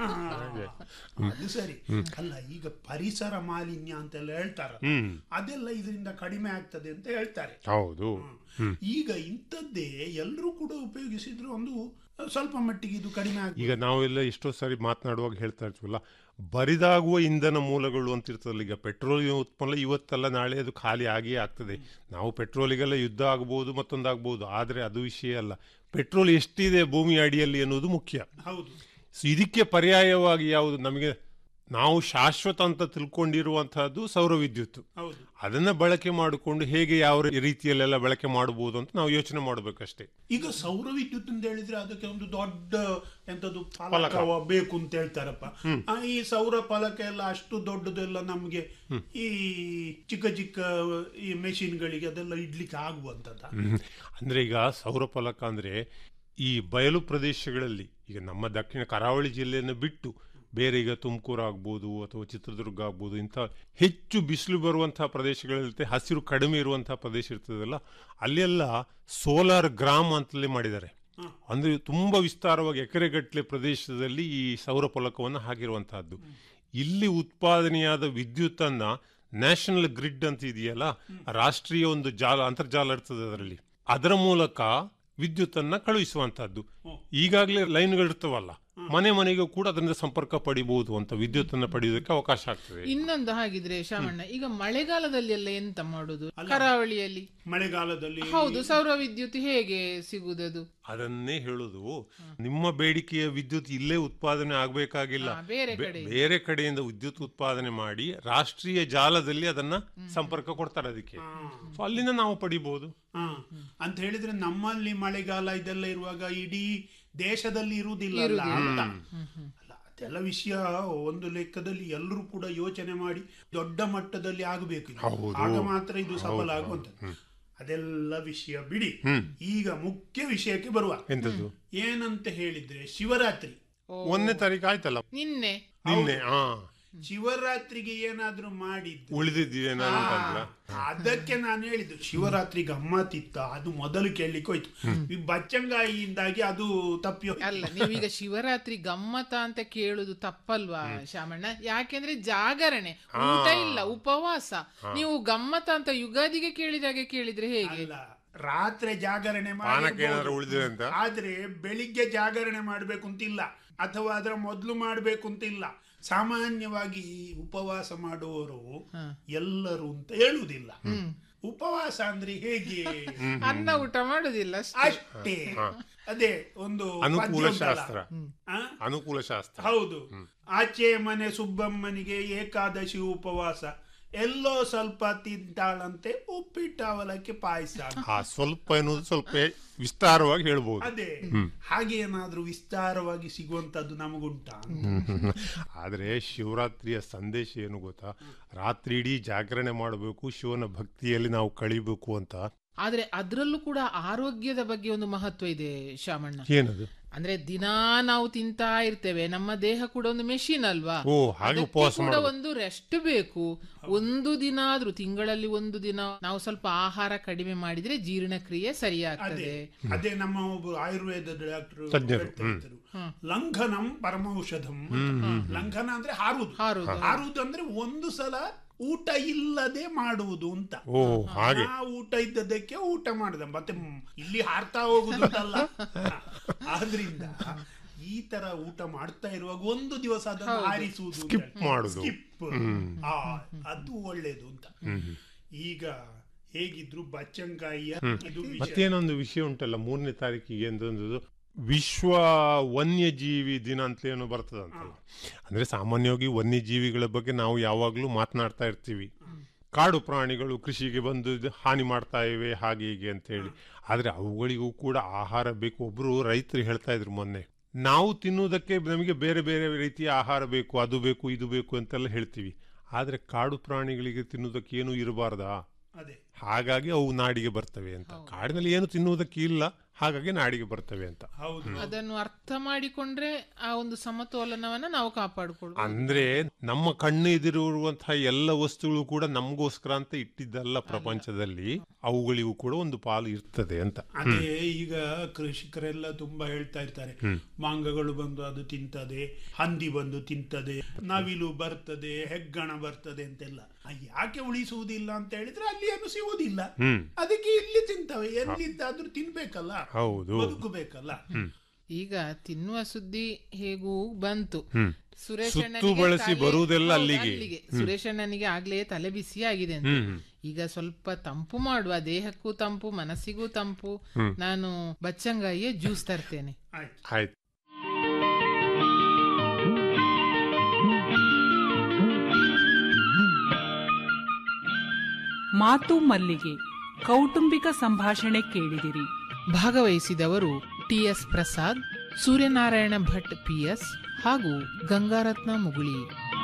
ಅದು ಸರಿ ಅಲ್ಲ ಈಗ ಪರಿಸರ ಮಾಲಿನ್ಯ ಅಂತೆಲ್ಲ ಹೇಳ್ತಾರ ಹ್ಮ್. ಅದೆಲ್ಲ ಇದರಿಂದ ಕಡಿಮೆ ಆಗ್ತದೆ ಅಂತ ಹೇಳ್ತಾರೆ ಹೌದು ಹ್ಮ್. ಈಗ ಇಂಥದ್ದೇ ಎಲ್ಲರೂ ಕೂಡ ಉಪಯೋಗಿಸಿದ್ರು ಒಂದು ಸ್ವಲ್ಪ ಮಟ್ಟಿಗೆ ಇದು ಕಡಿಮೆ ಆಗ ಈಗ ನಾವೆಲ್ಲ ಎಷ್ಟೋ ಸಾರಿ ಮಾತನಾಡುವಾಗ ಹೇಳ್ತಾ ಇರ್ತೀವಲ್ಲ ಬರಿದಾಗುವ ಇಂಧನ ಮೂಲಗಳು ಅಂತ ಇರ್ತದಲ್ಲ ಈಗ ಪೆಟ್ರೋಲ್ ಉತ್ಪನ್ನ ಇವತ್ತಲ್ಲ ನಾಳೆ ಅದು ಖಾಲಿ ಆಗಿಯೇ ಆಗ್ತದೆ ನಾವು ಪೆಟ್ರೋಲಿಗೆಲ್ಲ ಯುದ್ಧ ಆಗ್ಬೋದು ಮತ್ತೊಂದಾಗ್ಬೋದು ಆದರೆ ಅದು ವಿಷಯ ಅಲ್ಲ ಪೆಟ್ರೋಲ್ ಎಷ್ಟಿದೆ ಭೂಮಿ ಅಡಿಯಲ್ಲಿ ಅನ್ನೋದು ಮುಖ್ಯ ಹೌದು ಸೊ ಇದಕ್ಕೆ ಪರ್ಯಾಯವಾಗಿ ಯಾವುದು ನಮಗೆ ನಾವು ಶಾಶ್ವತ ಅಂತ ತಿಳ್ಕೊಂಡಿರುವಂತಹದ್ದು ಸೌರ ವಿದ್ಯುತ್ ಹೌದು ಅದನ್ನ ಬಳಕೆ ಮಾಡಿಕೊಂಡು ಹೇಗೆ ಯಾವ ರೀತಿಯಲ್ಲೆಲ್ಲ ಬಳಕೆ ಮಾಡಬಹುದು ಅಂತ ನಾವು ಯೋಚನೆ ಮಾಡಬೇಕಷ್ಟೇ ಈಗ ಸೌರ ವಿದ್ಯುತ್ ಅಂತ ಹೇಳಿದ್ರೆ ಅದಕ್ಕೆ ಒಂದು ದೊಡ್ಡ ಎಂತದ್ದು ಫಲಕ. ಫಲಕ ಬೇಕು ಅಂತ ಹೇಳ್ತಾರಪ್ಪ ಆ, ಈ ಸೌರ ಫಲಕ ಎಲ್ಲ ಅಷ್ಟು ದೊಡ್ಡದೆಲ್ಲ ನಮ್ಗೆ ಈ ಚಿಕ್ಕ ಚಿಕ್ಕ ಈ ಮೆಷಿನ್ಗಳಿಗೆ ಅದೆಲ್ಲ ಇಡ್ಲಿಕ್ಕೆ ಆಗುವಂತದ ಹ್ಮ್. ಅಂದ್ರೆ ಈಗ ಸೌರ ಫಲಕ ಅಂದ್ರೆ ಈ ಬಯಲು ಪ್ರದೇಶಗಳಲ್ಲಿ ಈಗ ನಮ್ಮ ದಕ್ಷಿಣ ಕರಾವಳಿ ಜಿಲ್ಲೆಯನ್ನು ಬಿಟ್ಟು ಬೇರೆ ಈಗ ತುಮಕೂರು ಆಗ್ಬೋದು ಅಥವಾ ಚಿತ್ರದುರ್ಗ ಆಗ್ಬೋದು ಇಂಥ ಹೆಚ್ಚು ಬಿಸಿಲು ಬರುವಂತಹ ಪ್ರದೇಶಗಳಲ್ಲಿ ಹಸಿರು ಕಡಿಮೆ ಇರುವಂತಹ ಪ್ರದೇಶ ಇರ್ತದಲ್ಲ ಅಲ್ಲೆಲ್ಲ ಸೋಲಾರ್ ಗ್ರಾಮ್ ಅಂತಲೇ ಮಾಡಿದ್ದಾರೆ ಅಂದ್ರೆ ತುಂಬಾ ವಿಸ್ತಾರವಾಗಿ ಎಕರೆಗಟ್ಟಲೆ ಪ್ರದೇಶದಲ್ಲಿ ಈ ಸೌರ ಫಲಕವನ್ನು ಹಾಕಿರುವಂತಹದ್ದು ಇಲ್ಲಿ ಉತ್ಪಾದನೆಯಾದ ವಿದ್ಯುತ್ತನ್ನ ನ್ಯಾಷನಲ್ ಗ್ರಿಡ್ ಅಂತ ಇದೆಯಲ್ಲ ರಾಷ್ಟ್ರೀಯ ಒಂದು ಜಾಲ ಅಂತರ್ಜಾಲ ಇರ್ತದೆ ಅದರಲ್ಲಿ ಅದರ ಮೂಲಕ ವಿದ್ಯುತ್ತನ್ನ ಕಳುಹಿಸುವಂತಹದ್ದು ಈಗಾಗಲೇ ಲೈನ್ಗಳು ಇರ್ತವಲ್ಲ ಮನೆ ಮನೆಗೂ ಕೂಡ ಅದರಿಂದ ಸಂಪರ್ಕ ಪಡಿಬಹುದು ಅಂತ ವಿದ್ಯುತ್ತನ್ನ ಪಡೆಯುವುದಕ್ಕೆ ಅವಕಾಶ ಆಗ್ತದೆ ಇನ್ನೊಂದು ಹಾಗಿದ್ರೆ ಶಾಮಣ್ಣ ಈಗ ಮಳೆಗಾಲದಲ್ಲಿ ಎಲ್ಲ ಎಂತ ಮಾಡುದು ಕರಾವಳಿಯಲ್ಲಿ ಮಳೆಗಾಲದಲ್ಲಿ ಹೌದು ಸೌರ ವಿದ್ಯುತ್ ಹೇಗೆ ಸಿಗುದದು ಅದನ್ನೇ ಹೇಳುದು ನಿಮ್ಮ ಬೇಡಿಕೆಯ ವಿದ್ಯುತ್ ಇಲ್ಲೇ ಉತ್ಪಾದನೆ ಆಗಬೇಕಾಗಿಲ್ಲ ಹಾ, ಬೇರೆ ಕಡೆ. ಬೇರೆ ಕಡೆಯಿಂದ ವಿದ್ಯುತ್ ಉತ್ಪಾದನೆ ಮಾಡಿ ರಾಷ್ಟ್ರೀಯ ಜಾಲದಲ್ಲಿ ಅದನ್ನ ಸಂಪರ್ಕ ಕೊಡ್ತಾರೆ ಅದಕ್ಕೆ ಸೊ ಅಲ್ಲಿಂದ ನಾವು ಪಡಿಬಹುದು ಹಾ ಅಂತ ಹೇಳಿದ್ರೆ ನಮ್ಮಲ್ಲಿ ಮಳೆಗಾಲ ಇದೆಲ್ಲ ಇರುವಾಗ ಇಡೀ ದೇಶದಲ್ಲಿ ಇರುವುದಿಲ್ಲ ಅಲ್ಲ ಅಂತ ಅಲ್ಲ ಅದೆಲ್ಲ ವಿಷಯ ಒಂದು ಲೆಕ್ಕದಲ್ಲಿ ಎಲ್ಲರೂ ಕೂಡ ಯೋಚನೆ ಮಾಡಿ ದೊಡ್ಡ ಮಟ್ಟದಲ್ಲಿ ಆಗಬೇಕು ಇದು. ಹೌದು. ಆಗ ಮಾತ್ರ ಇದು ಸಫಲ ಹೌದು, ಆಗುವಂಥದ್ದು ಅದೆಲ್ಲ ವಿಷಯ ಬಿಡಿ ಹ್ಮ್. ಈಗ ಮುಖ್ಯ ವಿಷಯಕ್ಕೆ ಬರುವ ಎಂತದ್ದು ಏನಂತ ಹೇಳಿದ್ರೆ ಶಿವರಾತ್ರಿ ಒಂದನೇ ತಾರೀಕು ಆಯ್ತಲ್ಲ ನಿನ್ನೆ ನಿನ್ನೆ ಹಾ ಶಿವರಾತ್ರಿಗೆ ಏನಾದ್ರೂ ಮಾಡಿದ್ದು ಉಳಿದಿದ್ದೀವೇನೋ ಅಂತಂದ್ರ ಅದಕ್ಕೆ ನಾನು ಹೇಳಿದ್ದು ಶಿವರಾತ್ರಿ ಗಮ್ಮತ್ತಿತ್ತ ಅದು ಮೊದಲು ಕೇಳಲಿಕ್ಕೆ ಹೋಯ್ತು ಈ ಬಚ್ಚಂಗಾಯಿಯಿಂದಾಗಿ ಅದು ತಪ್ಪಿ ಹೋಯ್ತು. ಅಲ್ಲ ನೀವೀಗ ಶಿವರಾತ್ರಿ ಗಮ್ಮತ ಅಂತ ಕೇಳುದು ತಪ್ಪಲ್ವಾ ಶಾಮಣ್ಣ ಯಾಕೆಂದ್ರೆ ಜಾಗರಣೆ ಊಟ ಇಲ್ಲ ಉಪವಾಸ ನೀವು ಗಮ್ಮತ ಅಂತ ಯುಗಾದಿಗೆ ಕೇಳಿದಾಗೆ ಕೇಳಿದ್ರೆ ಹೇಗೆ ಅಲ್ಲ ರಾತ್ರಿ ಜಾಗರಣೆ ಪಾನಕ ಏನಾದ್ರು ಮಾಡಿರ್ಬೋದು. ಉಳಿದಿದೆ ಅಂತ ಆದ್ರೆ ಬೆಳಿಗ್ಗೆ ಜಾಗರಣೆ ಮಾಡ್ಬೇಕು ಅಂತಿಲ್ಲ ಅಥವಾ ಅದರ ಮೊದಲು ಮಾಡ್ಬೇಕು ಅಂತಿಲ್ಲ ಸಾಮಾನ್ಯವಾಗಿ ಈ ಉಪವಾಸ ಮಾಡುವವರು ಎಲ್ಲರೂ ಅಂತ ಹೇಳುವುದಿಲ್ಲ ಉಪವಾಸ ಅಂದ್ರೆ ಹೇಗೆ ಅನ್ನ ಊಟ ಮಾಡುದಿಲ್ಲ ಅಷ್ಟೇ. ಅಷ್ಟೇ ಅದೇ ಒಂದು ಅನುಕೂಲ ಪದ್ಯ ಉಂಟಲ್ಲ. ಶಾಸ್ತ್ರ ಆ? ಅನುಕೂಲ ಶಾಸ್ತ್ರ ಹೌದು ಆಚೆ ಮನೆ ಸುಬ್ಬಮ್ಮನಿಗೆ ಏಕಾದಶಿ ಉಪವಾಸ ಎಲ್ಲೋ ಸ್ವಲ್ಪ ತಿಂತಾಳಂತೆ ಉಪ್ಪಿಟ್ಟು ಅವಲಕ್ಕಿ ಪಾಯಸ ಆ ಸ್ವಲ್ಪ ಎನ್ನುವುದು ಸ್ವಲ್ಪ ವಿಸ್ತಾರವಾಗಿ ಹೇಳ್ಬೋದು ಅದೇ ಹ್ಮ್. ಹಾಗೆ ಏನಾದ್ರೂ ವಿಸ್ತಾರವಾಗಿ ಸಿಗುವಂತದ್ದು ನಮಗುಂಟಾ ಆದರೆ ಶಿವರಾತ್ರಿಯ ಸಂದೇಶ ಏನು ಗೊತ್ತಾ ರಾತ್ರಿ ಇಡೀ ಜಾಗರಣೆ ಮಾಡಬೇಕು ಶಿವನ ಭಕ್ತಿಯಲ್ಲಿ ನಾವು ಕಳಿಬೇಕು ಅಂತ ಆದ್ರೆ ಅದ್ರಲ್ಲೂ ಕೂಡ ಆರೋಗ್ಯದ ಬಗ್ಗೆ ಒಂದು ಮಹತ್ವ ಇದೆ ಶಾಮಣ್ಣ ಏನದು ಅಂದ್ರೆ ದಿನಾ ನಾವು ತಿಂತಾ ಇರ್ತೇವೆ ನಮ್ಮ ದೇಹ ಕೂಡ ಒಂದು ಮೆಷಿನ್ ಅಲ್ವಾ ಓ, ಹಾಗೆ ಅದಕ್ಕೆ ಉಪವಾಸ ಕೂಡ ಮಾಡ್ಬೇಕು. ಒಂದು ರೆಸ್ಟ್ ಬೇಕು ಒಂದು ದಿನ ಆದ್ರೂ ತಿಂಗಳಲ್ಲಿ ಒಂದು ದಿನ ನಾವು ಸ್ವಲ್ಪ ಆಹಾರ ಕಡಿಮೆ ಮಾಡಿದ್ರೆ ಜೀರ್ಣಕ್ರಿಯೆ ಅದೇ ಸರಿಯಾಗ್ತದೆ ಅದೇ ನಮ್ಮ ಒಬ್ಬರು ಆಯುರ್ವೇದದ ಡಾಕ್ಟರ್ ತಜ್ಞರು, ಹ್ಮ್. ಲಂಘನಂ ಪರಮೌಷಧಂ ಅಂತ. ಹ್ಮ್, ಹ್ಮ್. ಲಂಘನ ಅಂದ್ರೆ ಹಾರುದು ಹಾರುದು. ಹಾರುದು ಅಂದ್ರೆ ಒಂದು ಸಲ ಊಟ ಇಲ್ಲದೆ ಮಾಡುವುದು ಅಂತ ಓ, ಹಾಗೆ. ಆ ಊಟ ಇದ್ದದಕ್ಕೆ ಊಟ ಮಾಡುದ ಮತ್ತೆ ಮ್- ಇಲ್ಲಿ ಹಾರ್ತಾ ಹೋಗುದು ಅಂತಲ್ಲ ಆದ್ರಿಂದ ಈ ತರ ಊಟ ಮಾಡ್ತಾ ಇರುವಾಗ ಒಂದು ದಿವಸ ಅದನ್ನು ಹೌದು. ಆರಿಸುವುದು Skip ಮಾಡುದು. ಸ್ಕಿಪ್ ಹ್ಮ್. ಅದು ಒಳ್ಳೇದು ಅಂತ ಹ್ಮ್, ಹ್ಮ್. ಈಗ ಹೇಗಿದ್ರು ಬಚ್ಚಂಕಾಯಿಯ ಹ್ಮ್. ಇದು ವಿಷಯ. ಮತ್ತೇನೊಂದು ವಿಷಯ ಉಂಟಲ್ಲ ಮೂರನೇ ತಾರೀಕಿಗೆ ಎಂದೊಂದು ವಿಶ್ವ ವನ್ಯಜೀವಿ ದಿನ ಅಂತಲೇನೋ ಬರ್ತದಂತಲ್ಲ ಅಂದ್ರೆ ಸಾಮಾನ್ಯವಾಗಿ ವನ್ಯಜೀವಿಗಳ ಬಗ್ಗೆ ನಾವು ಯಾವಾಗಲೂ ಮಾತನಾಡ್ತಾ ಇರ್ತೀವಿ ಕಾಡು ಪ್ರಾಣಿಗಳು ಕೃಷಿಗೆ ಬಂದು ಇದು ಹಾನಿ ಮಾಡ್ತಾ ಇವೆ ಹಾಗೆ ಹೀಗೆ ಅಂತ ಹೇಳಿ ಆದ್ರೆ ಅವುಗಳಿಗೂ ಕೂಡ ಆಹಾರ ಬೇಕು ಒಬ್ರು ರೈತರು ಹೇಳ್ತಾ ಇದ್ರು ಮೊನ್ನೆ ನಾವು ತಿನ್ನುವುದಕ್ಕೆ ನಮಗೆ ಬೇರೆ ಬೇರೆ ರೀತಿಯ ಆಹಾರ ಬೇಕು ಅದು ಬೇಕು ಇದು ಬೇಕು ಅಂತೆಲ್ಲ ಹೇಳ್ತೀವಿ ಆದ್ರೆ ಕಾಡು ಪ್ರಾಣಿಗಳಿಗೆ ತಿನ್ನುವುದಕ್ಕೆ ಏನು ಇರಬಾರ್ದಾ ಅದೇ ಹಾಗಾಗಿ ಅವು ನಾಡಿಗೆ ಬರ್ತವೆ ಅಂತ ಕಾಡಿನಲ್ಲಿ ಏನು ತಿನ್ನುವುದಕ್ಕೆ ಇಲ್ಲ ಹಾಗಾಗಿ ನಾಡಿಗೆ ಬರ್ತವೆ ಅಂತ ಹ್ಮ್. ಅದನ್ನು ಅರ್ಥ ಮಾಡಿಕೊಂಡ್ರೆ ಆ ಒಂದು ಸಮತೋಲನವನ್ನ ನಾವು ಕಾಪಾಡಿಕೊಳ್ಬೋದು ಅಂದ್ರೆ ನಮ್ಮ ಕಣ್ಣು ಎದುರಿರುವಂತಹ ಎಲ್ಲ ವಸ್ತುಗಳು ಕೂಡ ನಮಗೋಸ್ಕರ ಅಂತ ಇಟ್ಟಿದ್ದಲ್ಲ ಪ್ರಪಂಚದಲ್ಲಿ ಅವುಗಳಿಗೂ ಕೂಡ ಒಂದು ಪಾಲು ಇರ್ತದೆ ಅಂತ ಅದೇ ಈಗ ಕೃಷಿಕರೆಲ್ಲ ತುಂಬಾ ಹೇಳ್ತಾ ಇರ್ತಾರೆ ಹ್ಮ್. ಮಾಂಗಗಳು ಬಂದು ಅದು ತಿಂತದೆ ಹಂದಿ ಬಂದು ತಿಂತದೆ ನವಿಲು ಬರ್ತದೆ ಹೆಗ್ಗಣ ಬರ್ತದೆ ಅಂತೆಲ್ಲ ಆ, ಯಾಕೆ ಉಳಿಸುವುದಿಲ್ಲ ಅಂತ ಹೇಳಿದ್ರೆ ಅಲ್ಲಿ ಏನು ಸಿಗುವುದಿಲ್ಲ ಹ್ಮ್. ಅದಕ್ಕೆ ಇಲ್ಲಿ ತಿಂತವೆ ಎಲ್ಲಿದ್ದಾದ್ರೂ ತಿನ್ಬೇಕಲ್ಲ ಹೌದು. ಬದುಕಬೇಕಲ್ಲ ಈಗ ತಿನ್ನುವ ಸುದ್ದಿ ಹೇಗೂ ಬಂತು ಹ್ಮ್. ಸುರೇಶ್ ಸುತ್ತು ಅಣ್ಣನಿಗೆ ಬಳಸಿ ತಲೆ- ಬರುವುದೆಲ್ಲ ಹೌದು, ಅಲ್ಲಿಗೆ. ಹ್ಮ್. ಸುರೇಶ್ ಅಣ್ಣನಿಗೆ ಆಗ್ಲೇ ತಲೆ ಬಿಸಿ ಆಗಿದೆ ಅಂತ ಹ್ಮ್, ಹ್ಮ್. ಈಗ ಸ್ವಲ್ಪ ತಂಪು ಮಾಡುವ ದೇಹಕ್ಕೂ ತಂಪು ಮನಸ್ಸಿಗೂ ತಂಪು ಹ್ಮ್. ನಾನು ಬಚ್ಚಂಗಾಯಿಯ ಜ್ಯೂಸ್ ತರ್ತೇನೆ ಆಯ್ತು ಮಾತು ಮಲ್ಲಿಗೆ ಕೌಟುಂಬಿಕ ಸಂಭಾಷಣೆ ಕೇಳಿದಿರಿ ಭಾಗವಹಿಸಿದವರು T S Prasad Suryanarayana Bhat P S ಹಾಗೂ ಗಂಗಾರತ್ನ ಮುಗುಳಿ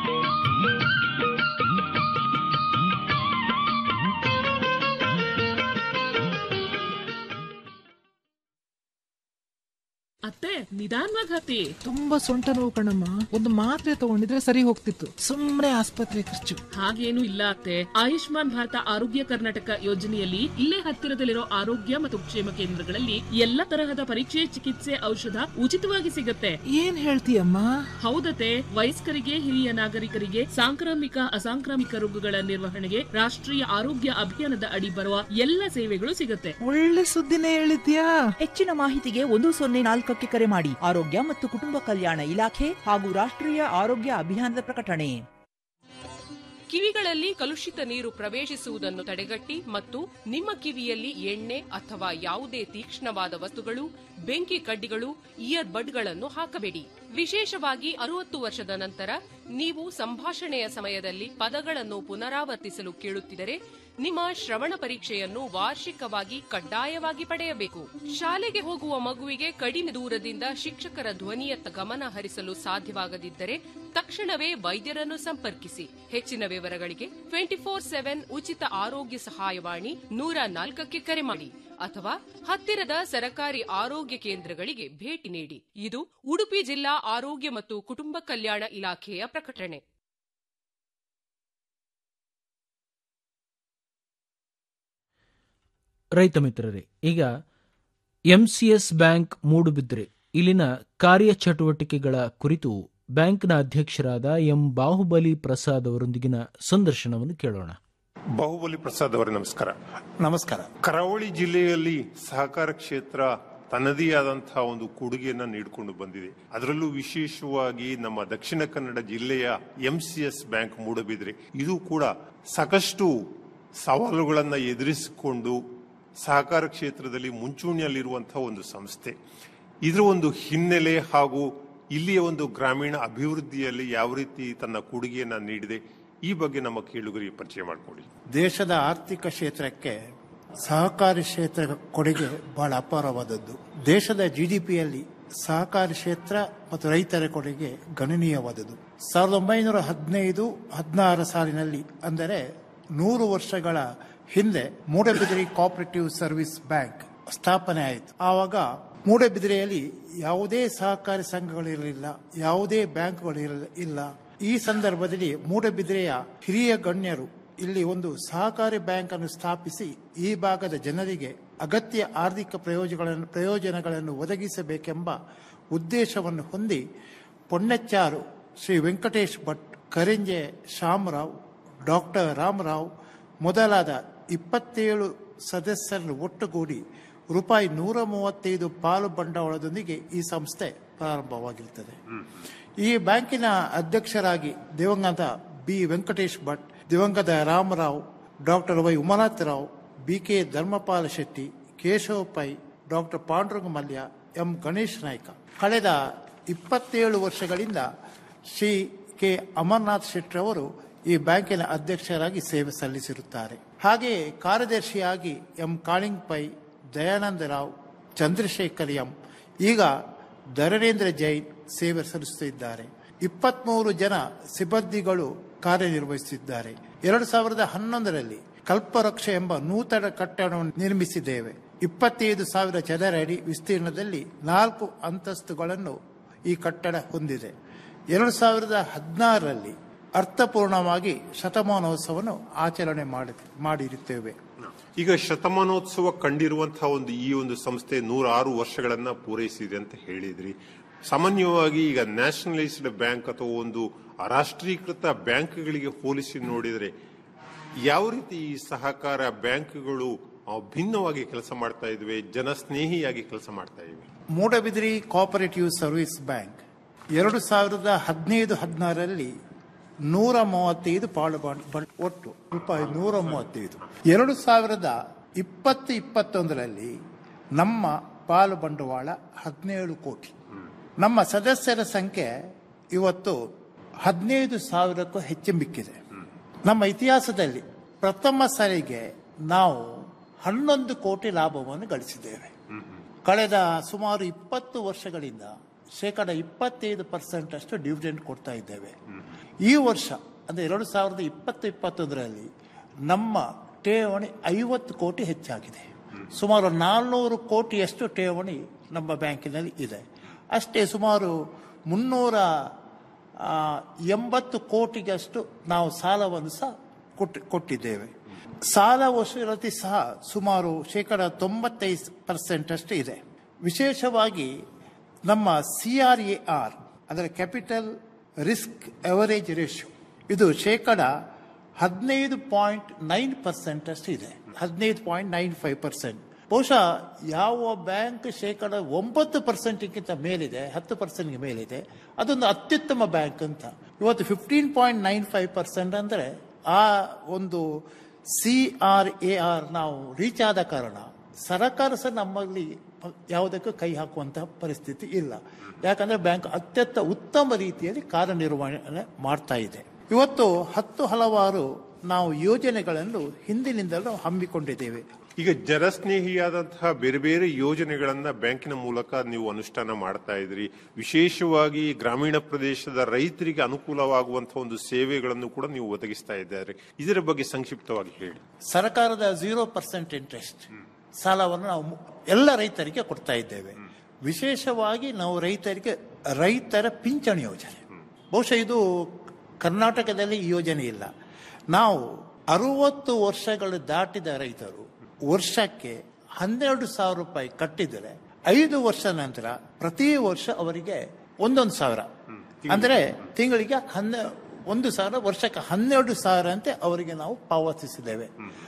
ಅತ್ತೆ ನಿಧಾನವಾಗಿ ಹತ್ತಿ ತುಂಬಾ ಸೊಂಟ ನೋವು ಕಣಮ್ಮ ಒಂದು ಮಾತ್ರೆ ತಗೊಂಡಿದ್ರೆ ಸರಿ ಹೋಗ್ತಿತ್ತು ಸುಮ್ನೆ ಆಸ್ಪತ್ರೆ ಖರ್ಚು ಹಾಗೇನು ಇಲ್ಲ ಅತ್ತೆ ಆಯುಷ್ಮಾನ್ ಭಾರತ ಆರೋಗ್ಯ ಕರ್ನಾಟಕ ಯೋಜನೆಯಲ್ಲಿ ಇಲ್ಲೇ ಹತ್ತಿರದಲ್ಲಿರೋ ಆರೋಗ್ಯ ಮತ್ತು ಕ್ಷೇಮ ಕೇಂದ್ರಗಳಲ್ಲಿ ಎಲ್ಲ ತರಹದ ಪರೀಕ್ಷೆ ಚಿಕಿತ್ಸೆ ಔಷಧ ಉಚಿತವಾಗಿ ಸಿಗುತ್ತೆ ಏನ್ ಹೇಳ್ತೀಯಮ್ಮ ಹೌದತೆ ವಯಸ್ಕರಿಗೆ ಹಿರಿಯ ನಾಗರಿಕರಿಗೆ ಸಾಂಕ್ರಾಮಿಕ ಅಸಾಂಕ್ರಾಮಿಕ ರೋಗಗಳ ನಿರ್ವಹಣೆಗೆ ರಾಷ್ಟ್ರೀಯ ಆರೋಗ್ಯ ಅಭಿಯಾನದ ಅಡಿ ಬರುವ ಎಲ್ಲ ಸೇವೆಗಳು ಸಿಗುತ್ತೆ ಒಳ್ಳೆ ಸುದ್ದಿನೇ ಹೇಳಿದ್ಯಾ ಹೆಚ್ಚಿನ ಮಾಹಿತಿಗೆ ಒಂದು ಸೊನ್ನೆ ನಾಲ್ಕಕ್ಕೆ ಕರೆ ಮಾಡಿ ಆರೋಗ್ಯ ಮತ್ತು ಕುಟುಂಬ ಕಲ್ಯಾಣ ಇಲಾಖೆ ಹಾಗೂ ರಾಷ್ಟ್ರೀಯ ಆರೋಗ್ಯ ಅಭಿಯಾನದ ಪ್ರಕಟಣೆ ಕಿವಿಗಳಲ್ಲಿ ಕಲುಷಿತ ನೀರು ಪ್ರವೇಶಿಸುವುದನ್ನು ತಡೆಗಟ್ಟಿ ಮತ್ತು ನಿಮ್ಮ ಕಿವಿಯಲ್ಲಿ ಎಣ್ಣೆ ಅಥವಾ ಯಾವುದೇ ತೀಕ್ಷ್ಣವಾದ ವಸ್ತುಗಳು ಬೆಂಕಿ ಕಡ್ಡಿಗಳು ಇಯರ್ ಬಡ್ಗಳನ್ನು ಹಾಕಬೇಡಿ ವಿಶೇಷವಾಗಿ ಅರುವತ್ತು ವರ್ಷದ ನಂತರ ನೀವು ಸಂಭಾಷಣೆಯ ಸಮಯದಲ್ಲಿ ಪದಗಳನ್ನು ಪುನರಾವರ್ತಿಸಲು ಕೇಳುತ್ತಿದ್ದರೆ ನಿಮ್ಮ ಶ್ರವಣ ಪರೀಕ್ಷೆಯನ್ನು ವಾರ್ಷಿಕವಾಗಿ ಕಡ್ಡಾಯವಾಗಿ ಪಡೆಯಬೇಕು ಶಾಲೆಗೆ ಹೋಗುವ ಮಗುವಿಗೆ ಕಡಿಮೆ ದೂರದಿಂದ ಶಿಕ್ಷಕರ ಧ್ವನಿಯತ್ತ ಗಮನ ಹರಿಸಲು ಸಾಧ್ಯವಾಗದಿದ್ದರೆ ತಕ್ಷಣವೇ ವೈದ್ಯರನ್ನು ಸಂಪರ್ಕಿಸಿ ಹೆಚ್ಚಿನ ವಿವರಗಳಿಗೆ ಟ್ವೆಂಟಿ ಫೋರ್ ಸೆವೆನ್ ಉಚಿತ ಆರೋಗ್ಯ ಸಹಾಯವಾಣಿ ನೂರ ನಾಲ್ಕಕ್ಕೆ ಕರೆ ಮಾಡಿ ಅಥವಾ ಹತ್ತಿರದ ಸರಕಾರಿ ಆರೋಗ್ಯ ಕೇಂದ್ರಗಳಿಗೆ ಭೇಟಿ ನೀಡಿ ಇದು ಉಡುಪಿ ಜಿಲ್ಲಾ ಆರೋಗ್ಯ ಮತ್ತು ಕುಟುಂಬ ಕಲ್ಯಾಣ ಇಲಾಖೆಯ ಪ್ರಕಟಣೆ ರೈತ ಮಿತ್ರರೇ ಈಗ ಎಂಸಿಎಸ್ ಬ್ಯಾಂಕ್ ಮೂಡುಬಿದ್ರೆ ಇಲ್ಲಿನ ಕಾರ್ಯಚಟುವಟಿಕೆಗಳ ಕುರಿತು ಬ್ಯಾಂಕ್ನ ಅಧ್ಯಕ್ಷರಾದ ಎಂ ಬಾಹುಬಲಿ ಪ್ರಸಾದ್ ಅವರೊಂದಿಗಿನ ಸಂದರ್ಶನವನ್ನು ಕೇಳೋಣ ಬಾಹುಬಲಿ ಪ್ರಸಾದ್ ಅವರೇ ನಮಸ್ಕಾರ ನಮಸ್ಕಾರ ಕರಾವಳಿ ಜಿಲ್ಲೆಯಲ್ಲಿ ಸಹಕಾರ ಕ್ಷೇತ್ರ ತನ್ನದೇ ಆದಂತಹ ಒಂದು ಕೊಡುಗೆಯನ್ನ ನೀಡಿಕೊಂಡು ಬಂದಿದೆ ಅದರಲ್ಲೂ ವಿಶೇಷವಾಗಿ ನಮ್ಮ ದಕ್ಷಿಣ ಕನ್ನಡ ಜಿಲ್ಲೆಯ ಎಂಸಿಎಸ್ ಬ್ಯಾಂಕ್ ಮೂಡಬಿದ್ರೆ ಇದು ಕೂಡ ಸಾಕಷ್ಟು ಸವಾಲುಗಳನ್ನ ಎದುರಿಸಿಕೊಂಡು ಸಹಕಾರ ಕ್ಷೇತ್ರದಲ್ಲಿ ಮುಂಚೂಣಿಯಲ್ಲಿರುವಂತಹ ಒಂದು ಸಂಸ್ಥೆ ಇದರ ಒಂದು ಹಿನ್ನೆಲೆ ಹಾಗೂ ಇಲ್ಲಿಯ ಒಂದು ಗ್ರಾಮೀಣ ಅಭಿವೃದ್ಧಿಯಲ್ಲಿ ಯಾವ ರೀತಿ ತನ್ನ ಕೊಡುಗೆಯನ್ನ ನೀಡಿದೆ ಈ ಬಗ್ಗೆ ನಮ್ಮ ಕೇಳುಗರಿಗೆ ಪರಿಚಯ ಮಾಡಿಕೊಡಿ ದೇಶದ ಆರ್ಥಿಕ ಕ್ಷೇತ್ರಕ್ಕೆ ಸಹಕಾರಿ ಕ್ಷೇತ್ರ ಕೊಡುಗೆ ಬಹಳ ಅಪಾರವಾದದ್ದು ದೇಶದ ಜಿಡಿಪಿಯಲ್ಲಿ ಸಹಕಾರಿ ಕ್ಷೇತ್ರ ಮತ್ತು ರೈತರ ಕೊಡುಗೆ ಗಣನೀಯವಾದದ್ದು ಸಾವಿರದ ಒಂಬೈನೂರ ಹದಿನೈದು ಹದಿನಾರು ಸಾಲಿನಲ್ಲಿ ಅಂದರೆ ನೂರು ವರ್ಷಗಳ ಹಿಂದೆ ಮೂಡಬಿದಿರೆ ಕೋಆಪರೇಟಿವ್ ಸರ್ವಿಸ್ ಬ್ಯಾಂಕ್ ಸ್ಥಾಪನೆ ಆಯಿತು ಆವಾಗ ಮೂಡಬಿದಿರೆಯಲ್ಲಿ ಯಾವುದೇ ಸಹಕಾರಿ ಸಂಘಗಳಿರಲಿಲ್ಲ ಯಾವುದೇ ಬ್ಯಾಂಕ್ಗಳು ಇರಲಿ- ಇಲ್ಲ ಈ ಸಂದರ್ಭದಲ್ಲಿ ಮೂಡಬಿದಿರೆಯ ಹಿರಿಯ ಗಣ್ಯರು ಇಲ್ಲಿ ಒಂದು ಸಹಕಾರಿ ಬ್ಯಾಂಕ್ ಅನ್ನು ಸ್ಥಾಪಿಸಿ ಈ ಭಾಗದ ಜನರಿಗೆ ಅಗತ್ಯ ಆರ್ಥಿಕ ಪ್ರಯೋಜನಗಳನ್ನು ಪ್ರಯೋಜನಗಳನ್ನು ಒದಗಿಸಬೇಕೆಂಬ ಉದ್ದೇಶವನ್ನು ಹೊಂದಿ ಪೊನ್ನಚ್ಚಾರು ಶ್ರೀ ವೆಂಕಟೇಶ್ ಭಟ್ ಕರಿಂಜೆ ಶ್ಯಾಮರಾವ್ ಡಾಕ್ಟರ್ ರಾಮರಾವ್ ಮೊದಲಾದ ಇಪ್ಪತ್ತೇಳು ಸದಸ್ಯರನ್ನು ಒಟ್ಟುಗೂಡಿ ರೂಪಾಯಿ ನೂರ ಮೂವತ್ತೈದು ಪಾಲು ಬಂಡವಾಳದೊಂದಿಗೆ ಈ ಸಂಸ್ಥೆ ಪ್ರಾರಂಭವಾಗಿರುತ್ತದೆ ಈ ಬ್ಯಾಂಕಿನ ಅಧ್ಯಕ್ಷರಾಗಿ ದಿವಂಗತ ಬಿ ವೆಂಕಟೇಶ್ ಭಟ್ ದಿವಂಗತ Ramrao doctor Y Umanath Rao B K Dharmapala Shetty Keshava Pai doctor Panduranga Mallya M Ganesh Naik ಕಳೆದ ಇಪ್ಪತ್ತೇಳು ವರ್ಷಗಳಿಂದ ಶ್ರೀ ಕೆ ಅಮರ್ನಾಥ್ ಶೆಟ್ಟಿ ಅವರು ಈ ಬ್ಯಾಂಕಿನ ಅಧ್ಯಕ್ಷರಾಗಿ ಸೇವೆ ಸಲ್ಲಿಸಿರುತ್ತಾರೆ ಹಾಗೆಯೇ ಕಾರ್ಯದರ್ಶಿಯಾಗಿ ಎಂ ಕಾಳಿಂಗ್ ಪೈ ದಯಾನಂದ ರಾವ್ ಚಂದ್ರಶೇಖರ್ ಎಂ ಈಗ ಧರಣೇಂದ್ರ ಜೈನ್ ಸೇವೆ ಸಲ್ಲಿಸುತ್ತಿದ್ದಾರೆ ಇಪ್ಪತ್ಮೂರು ಜನ ಸಿಬ್ಬಂದಿಗಳು ಕಾರ್ಯನಿರ್ವಹಿಸುತ್ತಿದ್ದಾರೆ ಎರಡು ಸಾವಿರದ ಹನ್ನೊಂದರಲ್ಲಿ ಕಲ್ಪವೃಕ್ಷ ಎಂಬ ನೂತನ ಕಟ್ಟಡವನ್ನು ನಿರ್ಮಿಸಿದ್ದೇವೆ ಇಪ್ಪತ್ತೈದು ಸಾವಿರ ಚದರ ಅಡಿ ವಿಸ್ತೀರ್ಣದಲ್ಲಿ ನಾಲ್ಕು ಅಂತಸ್ತುಗಳನ್ನು ಈ ಕಟ್ಟಡ ಹೊಂದಿದೆ ಎರಡು ಸಾವಿರದ ಹದಿನಾರರಲ್ಲಿ ಅರ್ಥಪೂರ್ಣವಾಗಿ ಶತಮಾನೋತ್ಸವವನ್ನು ಆಚರಣೆ ಮಾಡಿ ಮಾಡಿರುತ್ತೇವೆ ಈಗ ಶತಮಾನೋತ್ಸವ ಕಂಡಿರುವಂತಹ ಒಂದು ಈ ಒಂದು ಸಂಸ್ಥೆ ನೂರಾರು ವರ್ಷಗಳನ್ನ ಪೂರೈಸಿದೆ ಅಂತ ಹೇಳಿದ್ರಿ ಸಾಮಾನ್ಯವಾಗಿ ಈಗ ನ್ಯಾಷನಲೈಸ್ಡ್ ಬ್ಯಾಂಕ್ ಅಥವಾ ಒಂದು ರಾಷ್ಟ್ರೀಕೃತ ಬ್ಯಾಂಕ್ಗಳಿಗೆ ಹೋಲಿಸಿ ನೋಡಿದರೆ ಯಾವ ರೀತಿ ಈ ಸಹಕಾರ ಬ್ಯಾಂಕ್ಗಳು ಆ, ಭಿನ್ನವಾಗಿ ಕೆಲಸ ಮಾಡ್ತಾ ಇದ್ವಿ ಜನಸ್ನೇಹಿಯಾಗಿ ಕೆಲಸ ಮಾಡ್ತಾ ಇವೆ ಮೂಡಬಿದಿರಿ ಕೋಆಪರೇಟಿವ್ ಸರ್ವಿಸ್ ಬ್ಯಾಂಕ್ ಎರಡು ಸಾವಿರದ ಹದಿನೈದು ಹದಿನಾರರಲ್ಲಿ ನೂರ ಮೂವತ್ತೈದು ಪಾಲು ಬಾಂಡ್ ಬ- ಒಟ್ಟು ರೂಪಾಯಿ ನೂರ ಮೂವತ್ತೈದು ಎರಡು ಸಾವಿರದ ಇಪ್ಪತ್ತು ಇಪ್ಪತ್ತೊಂದರಲ್ಲಿ ನಮ್ಮ ಪಾಲು ಬಂಡವಾಳ ಹದಿನೇಳು ಕೋಟಿ ನಮ್ಮ ಸದಸ್ಯರ ಸಂಖ್ಯೆ ಇವತ್ತು ಹದಿನೈದು ಸಾವಿರಕ್ಕೂ ಹೆಚ್ಚು ಮಿಕ್ಕಿದೆ ನಮ್ಮ ಇತಿಹಾಸದಲ್ಲಿ ಪ್ರಥಮ ಸಾರಿಗೆ ನಾವು ಹನ್ನೊಂದು ಕೋಟಿ ಲಾಭವನ್ನು ಗಳಿಸಿದ್ದೇವೆ ಕಳೆದ ಸುಮಾರು ಇಪ್ಪತ್ತು ವರ್ಷಗಳಿಂದ ಶೇಕಡ ಇಪ್ಪತ್ತೈದು ಪರ್ಸೆಂಟ್ ಅಷ್ಟು ಡಿವಿಡೆಂಡ್ ಕೊಡ್ತಾ ಇದ್ದೇವೆ ಈ ವರ್ಷ ಅಂದರೆ ಎರಡು ಸಾವಿರದ ಇಪ್ಪತ್ತು ಇಪ್ಪತ್ತೊಂದರಲ್ಲಿ ನಮ್ಮ ಠೇವಣಿ ಐವತ್ತು ಕೋಟಿ ಹೆಚ್ಚಾಗಿದೆ ಸುಮಾರು ನಾಲ್ನೂರು ಕೋಟಿಯಷ್ಟು ಠೇವಣಿ ನಮ್ಮ ಬ್ಯಾಂಕಿನಲ್ಲಿ ಇದೆ ಅಷ್ಟೇ ಸುಮಾರು ಮುನ್ನೂರ ಆ, ಎಂಬತ್ತು ಕೋಟಿಗಷ್ಟು ನಾವು ಸಾಲವನ್ನು ಸಹ ಕೊಟ್ಟು ಕೊಟ್ಟಿದ್ದೇವೆ ಸಾಲ ವಸೂಲಾತಿ ಸಹ ಸುಮಾರು ಶೇಕಡ ತೊಂಬತ್ತೈದು ಪರ್ಸೆಂಟ್ ಅಷ್ಟು ಇದೆ ವಿಶೇಷವಾಗಿ ನಮ್ಮ ಸಿ ಆರ್ ಎ ಆರ್ ಅದರ ಕ್ಯಾಪಿಟಲ್ ರಿಸ್ಕ್ ಎವರೇಜ್ ರೇಷಿಯೋ ಇದು ಶೇಕಡ ಹದಿನೈದು ಪಾಯಿಂಟ್ ನೈನ್ ಪರ್ಸೆಂಟ್ ಅಷ್ಟು ಇದೆ ಹದಿನೈದು ಪಾಯಿಂಟ್ ನೈನ್ ಫೈವ್ ಪರ್ಸೆಂಟ್ ಬಹುಶಃ ಯಾವ ಬ್ಯಾಂಕ್ ಶೇಕಡ ಒಂಬತ್ತು ಪರ್ಸೆಂಟ್ಗಿಂತ ಮೇಲಿದೆ ಹತ್ತು ಪರ್ಸೆಂಟ್ಗೆ ಮೇಲಿದೆ ಅದೊಂದು ಅತ್ಯುತ್ತಮ ಬ್ಯಾಂಕ್ ಅಂತ ಇವತ್ತು fifteen point nine five percent ಅಂದರೆ ಆ ಒಂದು ಸಿ ಆರ್ ಎ ಆರ್ ನಾವು ರೀಚ್ ಆದ ಕಾರಣ ಸರ್ಕಾರ ಸಹ ನಮ್ಮಲ್ಲಿ ಯಾವುದಕ್ಕೂ ಕೈ ಹಾಕುವಂತಹ ಪರಿಸ್ಥಿತಿ ಇಲ್ಲ ಯಾಕಂದ್ರೆ ಬ್ಯಾಂಕ್ ಅತ್ಯಂತ ಉತ್ತಮ ರೀತಿಯಲ್ಲಿ ಕಾರ್ಯನಿರ್ವಹಣೆ ಮಾಡ್ತಾ ಇದೆ ಇವತ್ತು ಹತ್ತು ಹಲವಾರು ನಾವು ಯೋಜನೆಗಳನ್ನು ಹಿಂದಿನಿಂದಲೂ ಹಮ್ಮಿಕೊಂಡಿದ್ದೇವೆ ಈಗ ಜನಸ್ನೇಹಿಯಾದಂತಹ ಬೇರೆ ಬೇರೆ ಯೋಜನೆಗಳನ್ನ ಬ್ಯಾಂಕಿನ ಮೂಲಕ ನೀವು ಅನುಷ್ಠಾನ ಮಾಡ್ತಾ ಇದ್ರಿ ವಿಶೇಷವಾಗಿ ಗ್ರಾಮೀಣ ಪ್ರದೇಶದ ರೈತರಿಗೆ ಅನುಕೂಲವಾಗುವಂತಹ ಒಂದು ಸೇವೆಗಳನ್ನು ಕೂಡ ನೀವು ಒದಗಿಸ್ತಾ ಇದ್ದಾರೆ ಇದರ ಬಗ್ಗೆ ಸಂಕ್ಷಿಪ್ತವಾಗಿ ಹೇಳಿ ಸರ್ಕಾರದ ಝೀರೋ ಪರ್ಸೆಂಟ್ ಇಂಟ್ರೆಸ್ಟ್ ಸಾಲವನ್ನು ನಾವು ಮು- ಎಲ್ಲ ರೈತರಿಗೆ ಕೊಡ್ತಾ ಇದ್ದೇವೆ ವಿಶೇಷವಾಗಿ ನಾವು ರೈತರಿಗೆ ರೈತರ ಪಿಂಚಣಿ ಯೋಜನೆ ಬಹುಶಃ ಇದು ಕರ್ನಾಟಕದಲ್ಲಿ ಈ ಯೋಜನೆ ಇಲ್ಲ ನಾವು ಅರುವತ್ತು ವರ್ಷಗಳು ದಾಟಿದ ರೈತರು ವರ್ಷಕ್ಕೆ ಹನ್ನೆರಡು ಸಾವಿರ ರೂಪಾಯಿ ಕಟ್ಟಿದರೆ ಐದು ವರ್ಷ ನಂತರ ಪ್ರತಿ ವರ್ಷ ಅವರಿಗೆ ಒಂದೊಂದು ಸಾವಿರ ಅಂದ್ರೆ ತಿಂಗಳಿಗೆ ಹನ್ನೆ ಒಂದು ಸಾವಿರ ವರ್ಷಕ್ಕೆ ಹನ್ನೆರಡು ಸಾವಿರ ಅಂತೆ ಅವರಿಗೆ ನಾವು ಪಾವತಿಸಿದ್ದೇವೆ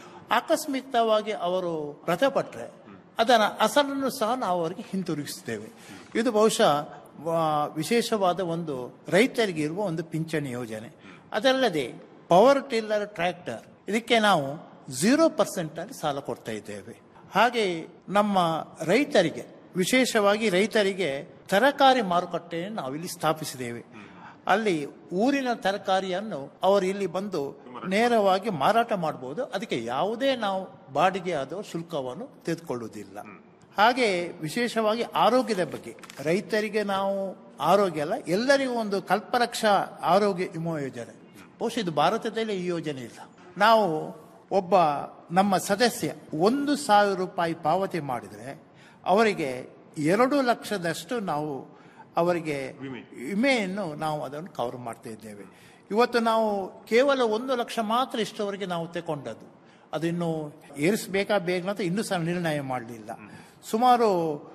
ಆಕಸ್ಮಿಕವಾಗಿ ಅವರು ಮೃತಪಟ್ಟರೆ ಅದರ ಅಸಲನ್ನು ಸಹ ನಾವು ಅವರಿಗೆ ಹಿಂತಿರುಗಿಸುತ್ತೇವೆ ಇದು ಬಹುಶಃ ಆ, ವಿಶೇಷವಾದ ಒಂದು ರೈತರಿಗೆ ಇರುವ ಒಂದು ಪಿಂಚಣಿ ಯೋಜನೆ ಅದಲ್ಲದೆ ಪವರ್ ಟಿಲ್ಲರ್ ಟ್ರ್ಯಾಕ್ಟರ್ ಇದಕ್ಕೆ ನಾವು ಝೀರೋ ಪರ್ಸೆಂಟ್ ಅಲ್ಲಿ ಸಾಲ ಕೊಡ್ತಾ ಇದ್ದೇವೆ ಹಾಗೆ ನಮ್ಮ ರೈತರಿಗೆ ವಿಶೇಷವಾಗಿ ರೈತರಿಗೆ ತರಕಾರಿ ಮಾರುಕಟ್ಟೆಯನ್ನು ನಾವು ಇಲ್ಲಿ ಸ್ಥಾಪಿಸಿದ್ದೇವೆ ಅಲ್ಲಿ ಊರಿನ ತರಕಾರಿಯನ್ನು ಅವರು ಇಲ್ಲಿ ಬಂದು ನೇರವಾಗಿ ಮಾರಾಟ ಮಾಡಬಹುದು ಅದಕ್ಕೆ ಯಾವುದೇ ನಾವು ಬಾಡಿಗೆ ಆದ ಶುಲ್ಕವನ್ನು ತೆಗೆದುಕೊಳ್ಳುವುದಿಲ್ಲ ಹಾಗೆ ವಿಶೇಷವಾಗಿ ಆರೋಗ್ಯದ ಬಗ್ಗೆ ರೈತರಿಗೆ ನಾವು ಆರೋಗ್ಯ ಅಲ್ಲ ಎಲ್ಲರಿಗೂ ಒಂದು ಕಲ್ಪರಕ್ಷಾ ಆರೋಗ್ಯ ವಿಮಾ ಯೋಜನೆ ಬಹುಶಃ ಇದು ಭಾರತದಲ್ಲಿ ಈ ಯೋಜನೆ ಇಲ್ಲ ನಾವು ಒಬ್ಬ ನಮ್ಮ ಸದಸ್ಯ ಒಂದು ಸಾವಿರ ರೂಪಾಯಿ ಪಾವತಿ ಮಾಡಿದರೆ ಅವರಿಗೆ ಎರಡು ಲಕ್ಷದಷ್ಟು ನಾವು ಅವರಿಗೆ ವಿಮೆಯನ್ನು ನಾವು ಅದನ್ನು ಕವರ್ ಮಾಡ್ತಾ ಇದ್ದೇವೆ ಇವತ್ತು ನಾವು ಕೇವಲ ಒಂದು ಲಕ್ಷ ಮಾತ್ರ ಇಷ್ಟವರೆಗೆ ನಾವು ತಗೊಂಡದ್ದು ಅದು ಇನ್ನು ಏರಿಸಬೇಕಾ ಬೇಗ ಅಂತ ಇನ್ನೂ ಸಹ ನಿರ್ಣಯ ಮಾಡಲಿಲ್ಲ ಸುಮಾರು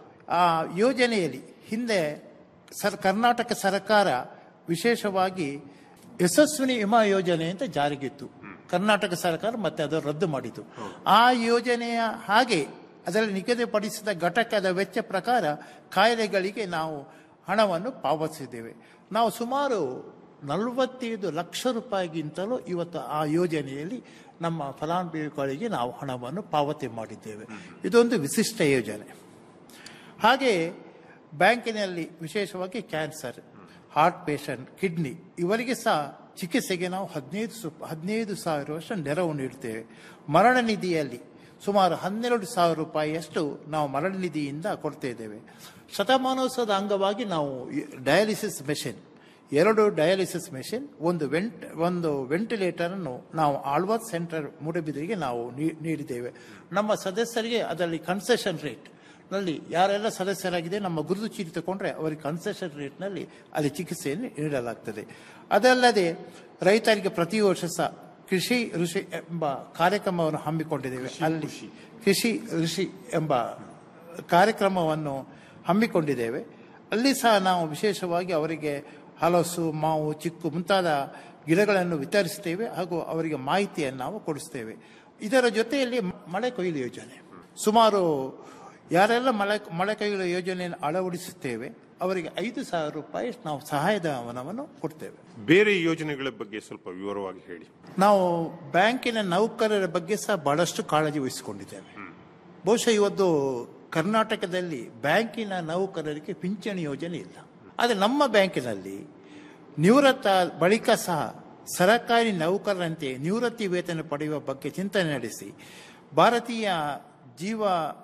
ಆ ಯೋಜನೆಯಲ್ಲಿ ಹಿಂದೆ ಸರ್ ಕರ್ನಾಟಕ ಸರ್ಕಾರ ವಿಶೇಷವಾಗಿ ಯಶಸ್ವಿನಿ ವಿಮಾ ಯೋಜನೆ ಅಂತ ಜಾರಿಗಿತ್ತು ಕರ್ನಾಟಕ ಸರ್ಕಾರ ಮತ್ತೆ ಅದು ರದ್ದು ಮಾಡಿತು ಆ ಯೋಜನೆಯ ಹಾಗೆ ಅದರಲ್ಲಿ ನಿಗದಿಪಡಿಸಿದ ಘಟಕದ ವೆಚ್ಚ ಪ್ರಕಾರ ಕಾಯಿಲೆಗಳಿಗೆ ನಾವು ಹಣವನ್ನು ಪಾವತಿಸಿದ್ದೇವೆ ನಾವು ಸುಮಾರು ನಲವತ್ತೈದು ಲಕ್ಷ ರೂಪಾಯಿಗಿಂತಲೂ ಇವತ್ತು ಆ ಯೋಜನೆಯಲ್ಲಿ ನಮ್ಮ ಫಲಾನುಭವಿಗಳಿಗೆ ನಾವು ಹಣವನ್ನು ಪಾವತಿ ಮಾಡಿದ್ದೇವೆ ಇದೊಂದು ವಿಶಿಷ್ಟ ಯೋಜನೆ ಹಾಗೆ ಬ್ಯಾಂಕಿನಲ್ಲಿ ವಿಶೇಷವಾಗಿ ಕ್ಯಾನ್ಸರ್ ಹಾರ್ಟ್ ಪೇಷಂಟ್ ಕಿಡ್ನಿ ಇವರಿಗೆ ಸಹ ಚಿಕಿತ್ಸೆಗೆ ನಾವು ಹದಿನೈದು ಸು ಹದಿನೈದು ಸಾವಿರ ವರ್ಷ ನೆರವು ನೀಡ್ತೇವೆ ಮರಣ ನಿಧಿಯಲ್ಲಿ ಸುಮಾರು ಹನ್ನೆರಡು ಸಾವಿರ ರೂಪಾಯಿಯಷ್ಟು ನಾವು ಮರಣ ನಿಧಿಯಿಂದ ಕೊಡ್ತಾ ಇದ್ದೇವೆ ಶತಮಾನೋತ್ಸವದ ಅಂಗವಾಗಿ ನಾವು ಡಯಾಲಿಸಿಸ್ ಮೆಷಿನ್ ಎರಡು ಡಯಾಲಿಸಿಸ್ ಮೆಷಿನ್ ಒಂದು ವೆಂಟ್ ಒಂದು ವೆಂಟಿಲೇಟರ್ ಅನ್ನು ನಾವು ಆಳ್ವಾಸ್ ಸೆಂಟರ್ ಮೂಡಬಿದ್ರಿಗೆ ನಾವು ನೀ- ನೀಡಿದ್ದೇವೆ ನಮ್ಮ ಸದಸ್ಯರಿಗೆ ಅದರಲ್ಲಿ ಕನ್ಸೆಷನ್ ರೇಟ್ ನಲ್ಲಿ ಯಾರೆಲ್ಲ ಸದಸ್ಯರಾಗಿದೆ ನಮ್ಮ ಗುರುತು ಚೀಟಿ ತಗೊಂಡ್ರೆ ಅವರಿಗೆ ಕನ್ಸೆಷನ್ ರೇಟ್ನಲ್ಲಿ ಅಲ್ಲಿ ಚಿಕಿತ್ಸೆಯನ್ನು ನೀಡಲಾಗ್ತದೆ ಅದಲ್ಲದೆ ರೈತರಿಗೆ ಪ್ರತಿ ವರ್ಷ ಸಹ ಕೃಷಿ ಋಷಿ ಎಂಬ ಕಾರ್ಯಕ್ರಮವನ್ನು ಹಮ್ಮಿಕೊಂಡಿದ್ದೇವೆ ಅಲ್ಲಿ ಕೃಷಿ ಋಷಿ ಎಂಬ ಕಾರ್ಯಕ್ರಮವನ್ನು ಹಮ್ಮಿಕೊಂಡಿದ್ದೇವೆ ಅಲ್ಲಿ ಸಹ ನಾವು ವಿಶೇಷವಾಗಿ ಅವರಿಗೆ ಹಲಸು ಮಾವು ಚಿಕ್ಕು ಮುಂತಾದ ಗಿಡಗಳನ್ನು ವಿತರಿಸ್ತೇವೆ ಹಾಗೂ ಅವರಿಗೆ ಮಾಹಿತಿಯನ್ನು ನಾವು ಕೊಡಿಸ್ತೇವೆ ಇದರ ಜೊತೆಯಲ್ಲಿ ಮಳೆ ಕೊಯ್ಲು ಯೋಜನೆ ಸುಮಾರು ಯಾರೆಲ್ಲ ಮಳೆ ಮಳೆ ಕೊಯ್ಲು ಯೋಜನೆಯನ್ನು ಅಳವಡಿಸುತ್ತೇವೆ ಅವರಿಗೆ ಐದು ಸಾವಿರ ರೂಪಾಯಿ ನಾವು ಸಹಾಯಧನವನ್ನು ಕೊಡ್ತೇವೆ ಬೇರೆ ಯೋಜನೆಗಳ ಬಗ್ಗೆ ಸ್ವಲ್ಪ ವಿವರವಾಗಿ ಹೇಳಿ ನಾವು ಬ್ಯಾಂಕಿನ ನೌಕರರ ಬಗ್ಗೆ ಸಹ ಬಹಳಷ್ಟು ಕಾಳಜಿ ವಹಿಸಿಕೊಂಡಿದ್ದೇವೆ ಬಹುಶಃ ಇವತ್ತು ಕರ್ನಾಟಕದಲ್ಲಿ ಬ್ಯಾಂಕಿನ ನೌಕರರಿಗೆ ಪಿಂಚಣಿ ಯೋಜನೆ ಇಲ್ಲ ಆದರೆ ನಮ್ಮ ಬ್ಯಾಂಕಿನಲ್ಲಿ ನಿವೃತ್ತ ಬಳಿಕ ಸಹ ಸರಕಾರಿ ನೌಕರರಂತೆ ನಿವೃತ್ತಿ ವೇತನ ಪಡೆಯುವ ಬಗ್ಗೆ ಚಿಂತನೆ ನಡೆಸಿ ಭಾರತೀಯ ಜೀವ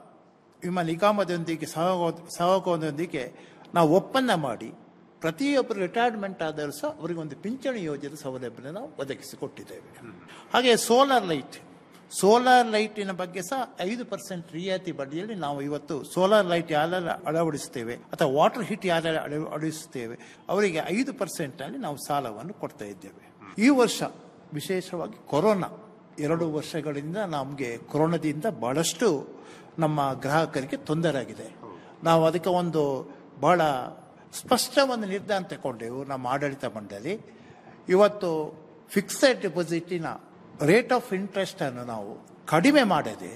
ವಿಮಾ ನಿಗಮದೊಂದಿಗೆ ಸಹಗೋ- ಸಹಯೋಗದೊಂದಿಗೆ ನಾವು ಒಪ್ಪಂದ ಮಾಡಿ ಪ್ರತಿಯೊಬ್ಬರು ರಿಟೈರ್ಮೆಂಟ್ ಆದರೂ ಸಹ ಅವರಿಗೆ ಒಂದು ಪಿಂಚಣಿ ಯೋಜನೆ ಸೌಲಭ್ಯ ನಾವು ಒದಗಿಸಿಕೊಟ್ಟಿದ್ದೇವೆ ಹಾಗೆ ಸೋಲಾರ್ ಲೈಟ್ ಸೋಲಾರ್ ಲೈಟಿನ ಬಗ್ಗೆ ಸಹ ಐದು ಪರ್ಸೆಂಟ್ ರಿಯಾಯಿತಿ ಬಡ್ಡಿಯಲ್ಲಿ ನಾವು ಇವತ್ತು ಸೋಲಾರ್ ಲೈಟ್ ಯಾರೆಲ್ಲ ಅಳವಡಿಸ್ತೇವೆ ಅಥವಾ ವಾಟರ್ ಹೀಟ್ ಯಾರೆಲ್ಲ ಅಳ- ಅಳವಡಿಸುತ್ತೇವೆ ಅವರಿಗೆ ಐದು ಪರ್ಸೆಂಟ್ನಲ್ಲಿ ನಾವು ಸಾಲವನ್ನು ಕೊಡ್ತಾ ಇದ್ದೇವೆ ಈ ವರ್ಷ ವಿಶೇಷವಾಗಿ ಕೊರೋನಾ ಎರಡು ವರ್ಷಗಳಿಂದ ನಮಗೆ ಕೊರೋನಾದಿಂದ ಬಹಳಷ್ಟು ನಮ್ಮ ಗ್ರಾಹಕರಿಗೆ ತೊಂದರೆ ಆಗಿದೆ ನಾವು ಅದಕ್ಕೆ ಒಂದು ಬಹಳ ಸ್ಪಷ್ಟ ಒಂದು ನಿರ್ಧಾರ ತಗೊಂಡೆವು ನಮ್ಮ ಆಡಳಿತ ಮಂಡಳಿ ಇವತ್ತು ಫಿಕ್ಸೆಡ್ ಡಿಪಾಸಿಟಿನ ರೇಟ್ ಆಫ್ ಇಂಟ್ರೆಸ್ಟ್ ಅನ್ನು ನಾವು ಕಡಿಮೆ ಮಾಡದೆ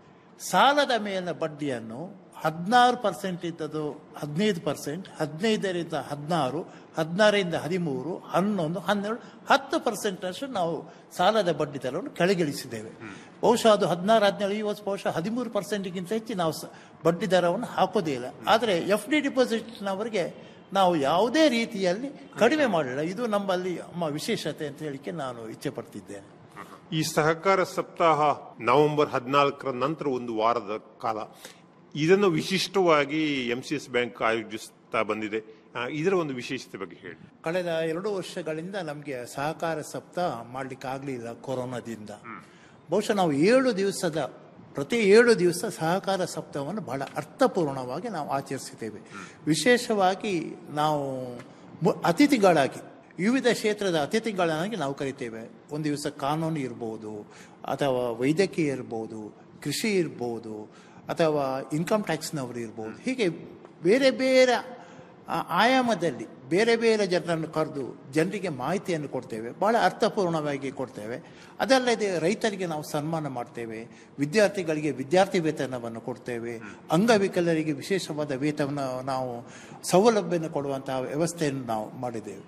ಸಾಲದ ಮೇಲಿನ ಬಡ್ಡಿಯನ್ನು ಹದಿನಾರು ಪರ್ಸೆಂಟ್ ಇದ್ದದ್ದು ಹದಿನೈದು ಪರ್ಸೆಂಟ್ ಹದಿನೈದರಿಂದ ಹದಿನಾರು ಹದಿನಾರರಿಂದ ಹದಿಮೂರು ಹನ್ನೊಂದು ಹನ್ನೆರಡು ಹತ್ತು ಪರ್ಸೆಂಟ್ ಅಷ್ಟು ನಾವು ಸಾಲದ ಬಡ್ಡಿ ದರವನ್ನು ಕೆಳಗಿಳಿಸಿದ್ದೇವೆ ಬಹುಶಃ ಅದು ಹದಿನಾರು ಹದಿನೇಳು ಈ ವರ್ಷ ಬಹುಶಃ ಹದಿಮೂರು ಪರ್ಸೆಂಟ್ಗಿಂತ ಹೆಚ್ಚು ನಾವು ಸ- ಬಡ್ಡಿ ದರವನ್ನು ಹಾಕೋದೇ ಇಲ್ಲ ಆದರೆ ಎಫ್ ಡಿ ಡಿಪಾಸಿಟ್ನವರಿಗೆ ನಾವು ಯಾವುದೇ ರೀತಿಯಲ್ಲಿ ಕಡಿಮೆ ಮಾಡಿಲ್ಲ ಇದು ನಮ್ಮಲ್ಲಿ ನಮ್ಮ ವಿಶೇಷತೆ ಅಂತ ಹೇಳಿಕೆ ನಾನು ಇಚ್ಛೆ ಪಡ್ತಿದ್ದೇನೆ ಈ ಸಹಕಾರ ಸಪ್ತಾಹ ನವೆಂಬರ್ ಹದಿನಾಲ್ಕರ ನಂತರ ಒಂದು ವಾರದ ಕಾಲ ಇದನ್ನು ವಿಶಿಷ್ಟವಾಗಿ ಎಂ ಸಿ ಎಸ್ ಬ್ಯಾಂಕ್ ಆಯೋಜಿಸ್ತಾ ಬಂದಿದೆ ಆ, ಇದರ ಒಂದು ವಿಶೇಷತೆ ಬಗ್ಗೆ ಹೇಳಿ ಕಳೆದ ಎರಡು ವರ್ಷಗಳಿಂದ ನಮಗೆ ಸಹಕಾರ ಸಪ್ತಾಹ ಮಾಡ್ಲಿಕ್ಕೆ ಆಗಲಿಲ್ಲ ಕೊರೋನಾದಿಂದ ಬಹುಶಃ ನಾವು ಏಳು ದಿವಸದ ಪ್ರತಿ ಏಳು ದಿವಸ ಸಹಕಾರ ಸಪ್ತಾಹವನ್ನು ಬಹಳ ಅರ್ಥಪೂರ್ಣವಾಗಿ ನಾವು ಆಚರಿಸಿದ್ದೇವೆ ವಿಶೇಷವಾಗಿ ನಾವು ಮು- ಅತಿಥಿಗಳಾಗಿ ವಿವಿಧ ಕ್ಷೇತ್ರದ ಅತಿಥಿಗಳನ್ನಾಗಿ ನಾವು ಕರಿತೇವೆ ಒಂದು ದಿವಸ ಕಾನೂನು ಇರ್ಬೋದು ಅಥವಾ ವೈದ್ಯಕೀಯ ಇರ್ಬೋದು ಕೃಷಿ ಇರ್ಬೋದು ಅಥವಾ ಇನ್ಕಮ್ ಟ್ಯಾಕ್ಸ್ನವರು ಇರ್ಬೋದು ಹೀಗೆ ಬೇರೆ ಬೇರೆ ಆ ಆಯಾಮದಲ್ಲಿ ಬೇರೆ ಬೇರೆ ಜನರನ್ನು ಕರೆದು ಜನರಿಗೆ ಮಾಹಿತಿಯನ್ನು ಕೊಡ್ತೇವೆ ಬಹಳ ಅರ್ಥಪೂರ್ಣವಾಗಿ ಕೊಡ್ತೇವೆ ಅದಲ್ಲದೆ ರೈತರಿಗೆ ನಾವು ಸನ್ಮಾನ ಮಾಡ್ತೇವೆ ವಿದ್ಯಾರ್ಥಿಗಳಿಗೆ ವಿದ್ಯಾರ್ಥಿ ವೇತನವನ್ನು ಕೊಡ್ತೇವೆ ಅಂಗವಿಕಲರಿಗೆ ವಿಶೇಷವಾದ ವೇತನ ನಾವು ಸೌಲಭ್ಯವನ್ನು ಕೊಡುವಂತಹ ವ್ಯವಸ್ಥೆಯನ್ನು ನಾವು ಮಾಡಿದ್ದೇವೆ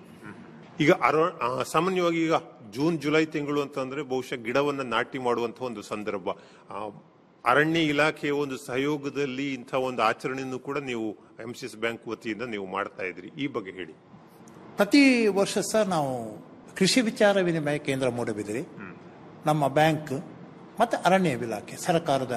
ಈಗ ಅರ ಆ, ಸಾಮಾನ್ಯವಾಗಿ ಈಗ ಜೂನ್ ಜುಲೈ ತಿಂಗಳು ಅಂತಂದ್ರೆ ಬಹುಶಃ ಗಿಡವನ್ನ ನಾಟಿ ಮಾಡುವಂತಹ ಒಂದು ಸಂದರ್ಭ ಆ, ಅರಣ್ಯ ಇಲಾಖೆಯ ಒಂದು ಸಹಯೋಗದಲ್ಲಿ ಇಂಥ ಒಂದು ಆಚರಣೆಯನ್ನು ಕೂಡ ನೀವು ಎಂ ಸಿ ಎಸ್ ಬ್ಯಾಂಕ್ ವತಿಯಿಂದ ನೀವು ಮಾಡ್ತಾ ಇದ್ರಿ ಈ ಬಗ್ಗೆ ಹೇಳಿ ಪ್ರತಿ ವರ್ಷ ಸಹ ನಾವು ಕೃಷಿ ವಿಚಾರ ವಿನಿಮಯ ಕೇಂದ್ರ ಮೂಡಬಿದಿರಿ ನಮ್ಮ ಬ್ಯಾಂಕ್ ಮತ್ತು ಅರಣ್ಯ ಇಲಾಖೆ ಸರ್ಕಾರದ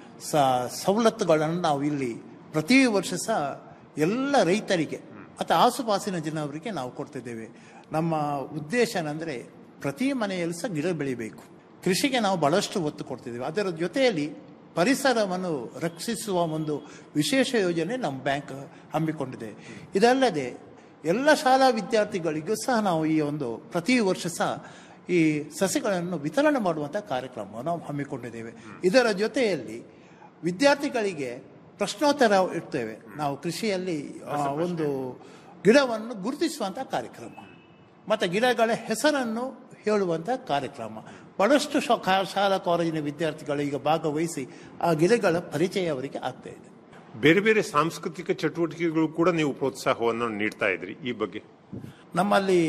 ಸ ಸವಲತ್ತುಗಳನ್ನು ನಾವು ಇಲ್ಲಿ ಪ್ರತಿ ವರ್ಷ ಸಹ ಎಲ್ಲ ರೈತರಿಗೆ ಮತ್ತು ಆಸುಪಾಸಿನ ಜನವರಿಗೆ ನಾವು ಕೊಡ್ತಿದ್ದೇವೆ ನಮ್ಮ ಉದ್ದೇಶ ಏನಂದರೆ ಪ್ರತಿ ಮನೆಯಲ್ಲೂ ಸಹ ಗಿಡ ಬೆಳಿಬೇಕು ಕೃಷಿಗೆ ನಾವು ಬಹಳಷ್ಟು ಒತ್ತು ಕೊಡ್ತಿದ್ದೇವೆ ಅದರ ಜೊತೆಯಲ್ಲಿ ಪರಿಸರವನ್ನು ರಕ್ಷಿಸುವ ಒಂದು ವಿಶೇಷ ಯೋಜನೆ ನಮ್ಮ ಬ್ಯಾಂಕ್ ಹಮ್ಮಿಕೊಂಡಿದೆ ಇದಲ್ಲದೆ ಎಲ್ಲ ಶಾಲಾ ವಿದ್ಯಾರ್ಥಿಗಳಿಗೂ ಸಹ ನಾವು ಈ ಒಂದು ಪ್ರತಿ ವರ್ಷ ಸಹ ಈ ಸಸಿಗಳನ್ನು ವಿತರಣೆ ಮಾಡುವಂಥ ಕಾರ್ಯಕ್ರಮ ನಾವು ಹಮ್ಮಿಕೊಂಡಿದ್ದೇವೆ ಇದರ ಜೊತೆಯಲ್ಲಿ ವಿದ್ಯಾರ್ಥಿಗಳಿಗೆ ಪ್ರಶ್ನೋತ್ತರ ಇಡ್ತೇವೆ ನಾವು ಕೃಷಿಯಲ್ಲಿ ಆ, ಒಂದು ಗಿಡವನ್ನು ಗುರುತಿಸುವಂಥ ಕಾರ್ಯಕ್ರಮ ಮತ್ತು ಗಿಡಗಳ ಹೆಸರನ್ನು ಹೇಳುವಂಥ ಕಾರ್ಯಕ್ರಮ ಬಹಳಷ್ಟು ಶಾ- ಕಾ- ಶಾಲಾ ಕಾಲೇಜಿನ ವಿದ್ಯಾರ್ಥಿಗಳು ಈಗ ಭಾಗವಹಿಸಿ ಆ ಗಿಡಗಳ ಪರಿಚಯ ಅವರಿಗೆ ಆಗ್ತಾ ಇದೆ ಬೇರೆ ಬೇರೆ ಸಾಂಸ್ಕೃತಿಕ ಚಟುವಟಿಕೆಗಳು ಕೂಡ ನೀವು ಪ್ರೋತ್ಸಾಹವನ್ನು ನೀಡ್ತಾ ಇದ್ರಿ ಈ ಬಗ್ಗೆ ನಮ್ಮಲ್ಲಿ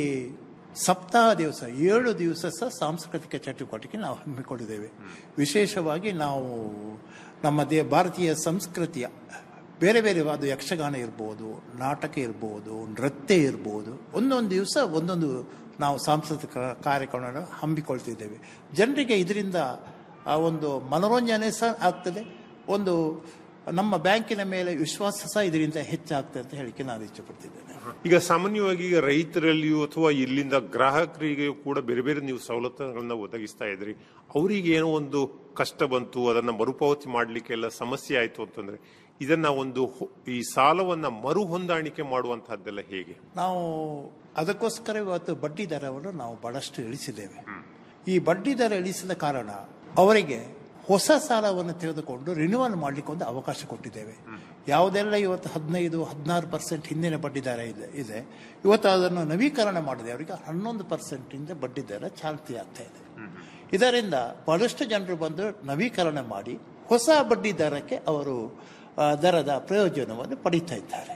ಸಪ್ತಾಹ ದಿವಸ ಏಳು ದಿವಸ ಸಹ ಸಾಂಸ್ಕೃತಿಕ ಚಟುವಟಿಕೆ ನಾವು ಹಮ್ಮಿಕೊಂಡಿದ್ದೇವೆ ವಿಶೇಷವಾಗಿ ನಾವು ನಮ್ಮ ದೇ ಭಾರತೀಯ ಸಂಸ್ಕೃತಿಯ ಬೇರೆ ಬೇರೆ ಅದು ಯಕ್ಷಗಾನ ಇರ್ಬೋದು ನಾಟಕ ಇರ್ಬೋದು ನೃತ್ಯ ಇರ್ಬೋದು ಒಂದೊಂದು ದಿವಸ ಒಂದೊಂದು ನಾವು ಸಾಂಸ್ಕೃತಿಕ ಕಾರ್ಯಕ್ರಮವನ್ನು ಹಮ್ಮಿಕೊಳ್ತಿದ್ದೇವೆ ಜನರಿಗೆ ಇದರಿಂದ ಆ ಒಂದು ಮನೋರಂಜನೆ ಸಹ ಆಗ್ತದೆ ಒಂದು ನಮ್ಮ ಬ್ಯಾಂಕಿನ ಮೇಲೆ ವಿಶ್ವಾಸ ಸಹ ಇದರಿಂದ ಹೆಚ್ಚಾಗ್ತದೆ ಅಂತ ಹೇಳಿಕೆ ನಾನು ಇಷ್ಟಪಡ್ತಿದ್ದೇನೆ ಈಗ ಸಾಮಾನ್ಯವಾಗಿ ಈಗ ರೈತರಲ್ಲಿಯೂ ಅಥವಾ ಇಲ್ಲಿಂದ ಗ್ರಾಹಕರಿಗೆ ಕೂಡ ಬೇರೆ ಬೇರೆ ನೀವು ಸವಲತ್ತುಗಳನ್ನ ಒದಗಿಸ್ತಾ ಇದ್ರಿ ಅವರಿಗೆ ಏನೋ ಒಂದು ಕಷ್ಟ ಬಂತು ಅದನ್ನ ಮರುಪಾವತಿ ಮಾಡ್ಲಿಕ್ಕೆಲ್ಲ ಸಮಸ್ಯೆ ಆಯ್ತು ಅಂತಂದ್ರೆ ಇದನ್ನ ಒಂದು ಹೊ- ಈ ಸಾಲವನ್ನ ಮರು ಹೊಂದಾಣಿಕೆ ಮಾಡುವಂತಹದ್ದೆಲ್ಲ ಹೇಗೆ ನಾವು ಅದಕ್ಕೋಸ್ಕರ ಇವತ್ತು ಬಡ್ಡಿ ದರವನ್ನು ನಾವು ಬಹಳಷ್ಟು ಇಳಿಸಿದ್ದೇವೆ ಈ ಬಡ್ಡಿ ದರ ಇಳಿಸಿದ ಕಾರಣ ಅವರಿಗೆ ಹೊಸ ಸಾಲವನ್ನು ತೆಗೆದುಕೊಂಡು ರಿನ್ಯೂವಲ್ ಮಾಡಲಿಕ್ಕೆ ಒಂದು ಅವಕಾಶ ಕೊಟ್ಟಿದ್ದೇವೆ ಯಾವುದೆಲ್ಲ ಇವತ್ತು ಹದಿನೈದು ಹದಿನಾರು ಪರ್ಸೆಂಟ್ ಹಿಂದಿನ ಬಡ್ಡಿ ದರ ಇದೆ ಇದೆ ಇವತ್ತು ಅದನ್ನು ನವೀಕರಣ ಮಾಡಿದೆ ಅವರಿಗೆ ಹನ್ನೊಂದು ಪರ್ಸೆಂಟಿಂದ ಬಡ್ಡಿ ದರ ಚಾಲ್ತಿ ಆಗ್ತಾ ಇದೆ ಇದರಿಂದ ಬಹಳಷ್ಟು ಜನರು ಬಂದು ನವೀಕರಣ ಮಾಡಿ ಹೊಸ ಬಡ್ಡಿ ದರಕ್ಕೆ ಅವರು ಆ, ದರದ ಪ್ರಯೋಜನವನ್ನು ಪಡೀತಾ ಇದ್ದಾರೆ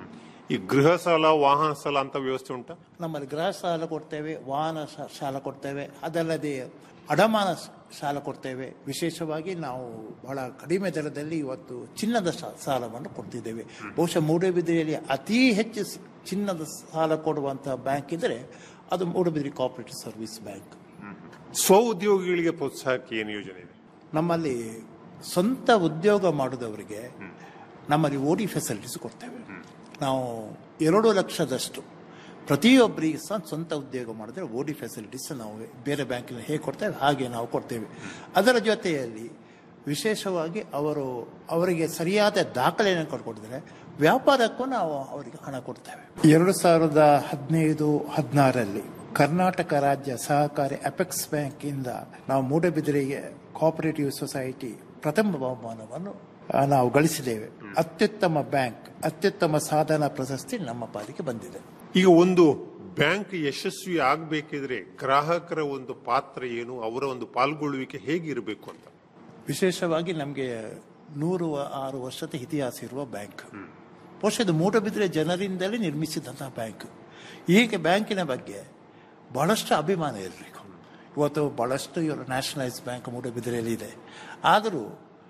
ಈ ಗೃಹ ಸಾಲ ವಾಹನ ಸಾಲ ಅಂತ ವ್ಯವಸ್ಥೆ ಉಂಟಾ ನಮ್ಮಲ್ಲಿ ಗೃಹ ಸಾಲ ಕೊಡ್ತೇವೆ ವಾಹನ ಸ- ಸಾಲ ಕೊಡ್ತೇವೆ ಅದಲ್ಲದೆ ಅಡಮಾನ ಸ- ಸಾಲ ಕೊಡ್ತೇವೆ ವಿಶೇಷವಾಗಿ ನಾವು ಬಹಳ ಕಡಿಮೆ ದರದಲ್ಲಿ ಇವತ್ತು ಚಿನ್ನದ ಸಾ- ಸಾಲವನ್ನು ಕೊಡ್ತಿದ್ದೇವೆ ಬಹುಶಃ ಮೂಡಬಿದ್ರೆಯಲ್ಲಿ ಅತಿ ಹೆಚ್ಚು ಸ್- ಚಿನ್ನದ ಸಾಲ ಕೊಡುವಂತಹ ಬ್ಯಾಂಕ್ ಇದ್ರೆ ಅದು ಮೂಡಬಿದ್ರಿ ಕೋಆಪರೇಟಿವ್ ಸರ್ವಿಸ್ ಬ್ಯಾಂಕ್ ಸ್ವ ಉದ್ಯೋಗಿಗಳಿಗೆ ಪ್ರೋತ್ಸಾಹಕ್ಕೆ ಏನು ಯೋಜನೆ ಇದೆ ನಮ್ಮಲ್ಲಿ ಸ್ವಂತ ಉದ್ಯೋಗ ಮಾಡಿದವರಿಗೆ ನಮ್ಮಲ್ಲಿ ಓಡಿ ಫೆಸಿಲಿಟೀಸ್ ಕೊಡ್ತೇವೆ ನಾವು ಎರಡು ಲಕ್ಷದಷ್ಟು ಪ್ರತಿಯೊಬ್ಬರಿಗೆ ಸಹ ಸ್ವಂತ ಉದ್ಯೋಗ ಮಾಡಿದ್ರೆ ಓಡಿ ಫೆಸಿಲಿಟೀಸ್ ನಾವು ಬೇರೆ ಬ್ಯಾಂಕಿನ ಹೇಗೆ ಕೊಡ್ತೇವೆ ಹಾಗೆ ನಾವು ಕೊಡ್ತೇವೆ ಅದರ ಜೊತೆಯಲ್ಲಿ ವಿಶೇಷವಾಗಿ ಅವರು ಅವರಿಗೆ ಸರಿಯಾದ ದಾಖಲೆಯನ್ನು ಕೊಟ್ಕೊಟ್ಟಿದ್ರೆ ವ್ಯಾಪಾರಕ್ಕೂ ನಾವು ಅವರಿಗೆ ಹಣ ಕೊಡ್ತೇವೆ ಎರಡು ಸಾವಿರದ ಹದಿನೈದು ಹದಿನಾರರಲ್ಲಿ ಕರ್ನಾಟಕ ರಾಜ್ಯ ಸಹಕಾರಿ ಅಪೆಕ್ಸ್ ಬ್ಯಾಂಕ್ ಇಂದ ನಾವು ಮೂಡಬಿದಿರೆಗೆ ಕೋಆಪರೇಟಿವ್ ಸೊಸೈಟಿ ಪ್ರಥಮ ಬಹುಮಾನವನ್ನು ಆ, ನಾವು ಗಳಿಸಿದ್ದೇವೆ ಅತ್ಯುತ್ತಮ ಬ್ಯಾಂಕ್ ಅತ್ಯುತ್ತಮ ಸಾಧನ ಪ್ರಶಸ್ತಿ ನಮ್ಮ ಪಾಲಿಗೆ ಬಂದಿದೆ ಈಗ ಒಂದು ಬ್ಯಾಂಕ್ ಯಶಸ್ವಿ ಆಗ್ಬೇಕಿದ್ರೆ ಗ್ರಾಹಕರ ಒಂದು ಪಾತ್ರ ಏನು ಅವರ ಒಂದು ಪಾಲ್ಗೊಳ್ಳುವಿಕೆ ಹೇಗಿರಬೇಕು ಅಂತ ವಿಶೇಷವಾಗಿ ನಮಗೆ ನೂರು ಆರು ವರ್ಷದ ಇತಿಹಾಸ ಇರುವ ಬ್ಯಾಂಕ್ ಬಹುಶಃ ಇದು ಮೂಡಬಿದ್ರೆ ಜನರಿಂದಲೇ ನಿರ್ಮಿಸಿದಂತಹ ಬ್ಯಾಂಕ್ ಈಗ ಬ್ಯಾಂಕಿನ ಬಗ್ಗೆ ಬಹಳಷ್ಟು ಅಭಿಮಾನ ಇರಬೇಕು ಇವತ್ತು ಬಹಳಷ್ಟು ಇವರು ನ್ಯಾಷನಲೈಸ್ ಬ್ಯಾಂಕ್ ಮೂಡಬಿದ್ರೆಯಲ್ಲಿ ಇದೆ ಆದರೂ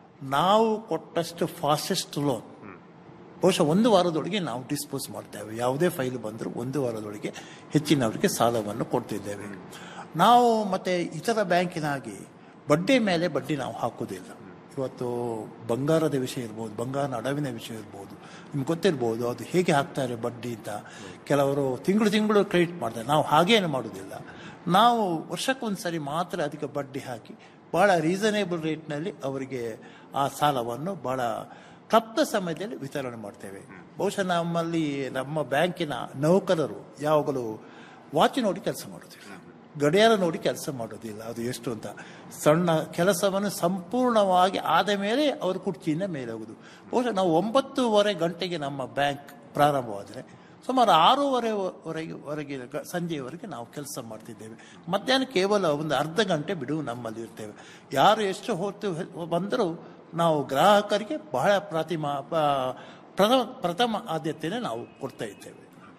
ನಾವು ಕೊಟ್ಟಷ್ಟು ಫಾಸ್ಟೆಸ್ಟ್ ಲೋನ್ ಬಹುಶಃ ಒಂದು ವಾರದೊಳಗೆ ನಾವು ಡಿಸ್ಪೋಸ್ ಮಾಡ್ತೇವೆ ಯಾವುದೇ ಫೈಲ್ ಬಂದರೂ ಒಂದು ವಾರದೊಳಗೆ ಹೆಚ್ಚಿನವರಿಗೆ ಸಾಲವನ್ನು ಕೊಡ್ತಿದ್ದೇವೆ ನಾವು ಮತ್ತೆ ಇತರ ಬ್ಯಾಂಕಿನಾಗಿ ಬಡ್ಡಿ ಮೇಲೆ ಬಡ್ಡಿ ನಾವು ಹಾಕೋದಿಲ್ಲ ಇವತ್ತು ಬಂಗಾರದ ವಿಷಯ ಇರ್ಬೋದು ಬಂಗಾರ ಅಡವಿನ ವಿಷಯ ಇರ್ಬೋದು ನಿಮ್ಗೆ ಗೊತ್ತಿರ್ಬೋದು ಅದು ಹೇಗೆ ಹಾಕ್ತಾರೆ ಬಡ್ಡಿ ಅಂತ ಕೆಲವರು ತಿಂಗಳು ತಿಂಗಳು ಕ್ರೆಡಿಟ್ ಮಾಡ್ತಾರೆ ನಾವು ಹಾಗೇನು ಮಾಡೋದಿಲ್ಲ ನಾವು ವರ್ಷಕ್ಕೊಂದು ಸರಿ ಮಾತ್ರ ಅದಕ್ಕೆ ಬಡ್ಡಿ ಹಾಕಿ ಬಹಳ ರೀಸನೇಬಲ್ ರೇಟ್ನಲ್ಲಿ ಅವರಿಗೆ ಆ ಸಾಲವನ್ನು ಬಹಳ ತಪ್ಪ ಸಮಯದಲ್ಲಿ ವಿತರಣೆ ಮಾಡ್ತೇವೆ ಬಹುಶಃ ನಮ್ಮಲ್ಲಿ ನಮ್ಮ ಬ್ಯಾಂಕಿನ ನೌಕರರು ಯಾವಾಗಲೂ ವಾಚ್ ನೋಡಿ ಕೆಲಸ ಮಾಡೋದಿಲ್ಲ ಗಡಿಯಾರ ನೋಡಿ ಕೆಲಸ ಮಾಡೋದಿಲ್ಲ ಅದು ಎಷ್ಟು ಅಂತ ಸಣ್ಣ ಕೆಲಸವನ್ನು ಸಂಪೂರ್ಣವಾಗಿ ಆದ ಮೇಲೆ ಅವರು ಕುರ್ಚಿಯಿಂದ ಮೇಲೆ ಹೋಗುದು ಬಹುಶಃ ನಾವು ಒಂಬತ್ತೂವರೆ ಗಂಟೆಗೆ ನಮ್ಮ ಬ್ಯಾಂಕ್ ಪ್ರಾರಂಭವಾದರೆ ಸುಮಾರು ಆರೂವರೆ ವರೆಗೆ ವರೆಗೆ ಗ- ಸಂಜೆಯವರೆಗೆ ನಾವು ಕೆಲಸ ಮಾಡ್ತಿದ್ದೇವೆ ಮಧ್ಯಾಹ್ನ ಕೇವಲ ಒಂದು ಅರ್ಧ ಗಂಟೆ ಬಿಡುವು ನಮ್ಮಲ್ಲಿ ಇರ್ತೇವೆ ಯಾರು ಎಷ್ಟು ಹೊತ್ತು ಹೆ- ಬಂದರೂ ನಾವು ಗ್ರಾಹಕರಿಗೆ ಬಹಳ ಪ್ರತಿಮ ಪ- ಪ್ರಥಮ ಪ್ರಥಮ ಆದ್ಯತೆಯನ್ನು ನಾವು ಕೊಡ್ತಾ ಇದ್ದೇವೆ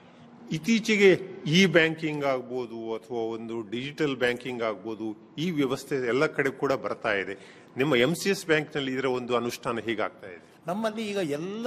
ಇತ್ತೀಚೆಗೆ ಇ ಬ್ಯಾಂಕಿಂಗ್ ಆಗ್ಬೋದು ಅಥವಾ ಒಂದು ಡಿಜಿಟಲ್ ಬ್ಯಾಂಕಿಂಗ್ ಆಗ್ಬೋದು ಈ ವ್ಯವಸ್ಥೆ ಎಲ್ಲ ಕಡೆ ಕೂಡ ಬರ್ತಾ ಇದೆ ನಿಮ್ಮ ಎಂ ಸಿ ಎಸ್ ಬ್ಯಾಂಕ್ ನಲ್ಲಿ ಇದರ ಒಂದು ಅನುಷ್ಠಾನ ಹೇಗಾಗ್ತಾ ಇದೆ ನಮ್ಮಲ್ಲಿ ಈಗ ಎಲ್ಲ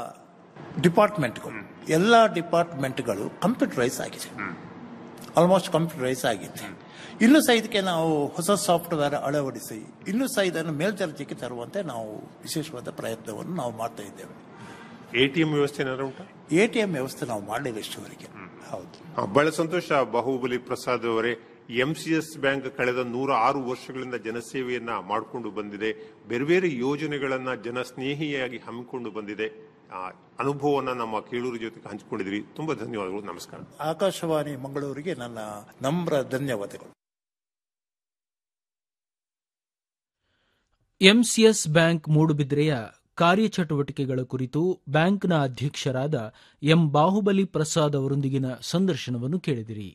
ಡಿಪಾರ್ಟ್ಮೆಂಟ್ಗಳು ಎಲ್ಲ ಡಿಪಾರ್ಟ್ಮೆಂಟ್ಗಳು ಕಂಪ್ಯೂಟರೈಸ್ ಆಗಿದೆ ಆಲ್ಮೋಸ್ಟ್ ಕಂಪ್ಯೂಟರೈಸ್ ಆಗಿದೆ ಇನ್ನೂ ಸಹ ಇದಕ್ಕೆ ನಾವು ಹೊಸ ಸಾಫ್ಟ್ವೇರ್ ಅಳವಡಿಸಿ ಇನ್ನೂ ಸಹ ಇದನ್ನು ಮೇಲ್ದರ್ಜೆಗೆ ತರುವಂತೆ ನಾವು ವಿಶೇಷವಾದ ಪ್ರಯತ್ನವನ್ನು ನಾವು ಮಾಡ್ತಾ ಇದ್ದೇವೆ ಎಟಿಎಂ ವ್ಯವಸ್ಥೆ ಏನಾದ್ರು ಉಂಟಾ ಎ ಟಿ ಎಂ ವ್ಯವಸ್ಥೆ ನಾವು ಮಾಡಲಿಲ್ಲ ಇಷ್ಟುವರೆಗೆ ಹೌದು ಆ, ಬಹಳ ಸಂತೋಷ ಬಾಹುಬಲಿ ಪ್ರಸಾದ್ ಅವರೇ ಎಂ ಸಿ ಎಸ್ ಬ್ಯಾಂಕ್ ಕಳೆದ ನೂರ ಆರು ವರ್ಷಗಳಿಂದ ಜನಸೇವೆಯನ್ನ ಮಾಡಿಕೊಂಡು ಬಂದಿದೆ ಬೇರೆ ಬೇರೆ ಯೋಜನೆಗಳನ್ನ ಜನ ಸ್ನೇಹಿಯಾಗಿ ಹಮ್ಮಿಕೊಂಡು ಬಂದಿದೆ ಆ ಅನುಭವವನ್ನ ನಮ್ಮ ಕೇಳೂರು ಜೊತೆಗೆ ಹಂಚಿಕೊಂಡಿದ್ರಿ ತುಂಬಾ ಧನ್ಯವಾದಗಳು ನಮಸ್ಕಾರ ಆಕಾಶವಾಣಿ ಮಂಗಳೂರಿಗೆ ನನ್ನ ನಮ್ರ ಧನ್ಯವಾದಗಳು ಎಂಸಿಎಸ್ ಬ್ಯಾಂಕ್ ಮೂಡುಬಿದ್ರೆಯ ಕಾರ್ಯಚಟುವಟಿಕೆಗಳ ಕುರಿತು ಬ್ಯಾಂಕ್ನ ಅಧ್ಯಕ್ಷರಾದ ಎಂ ಬಾಹುಬಲಿ ಪ್ರಸಾದ್ ಅವರೊಂದಿಗಿನ ಸಂದರ್ಶನವನ್ನು ಕೇಳಿದಿರಿ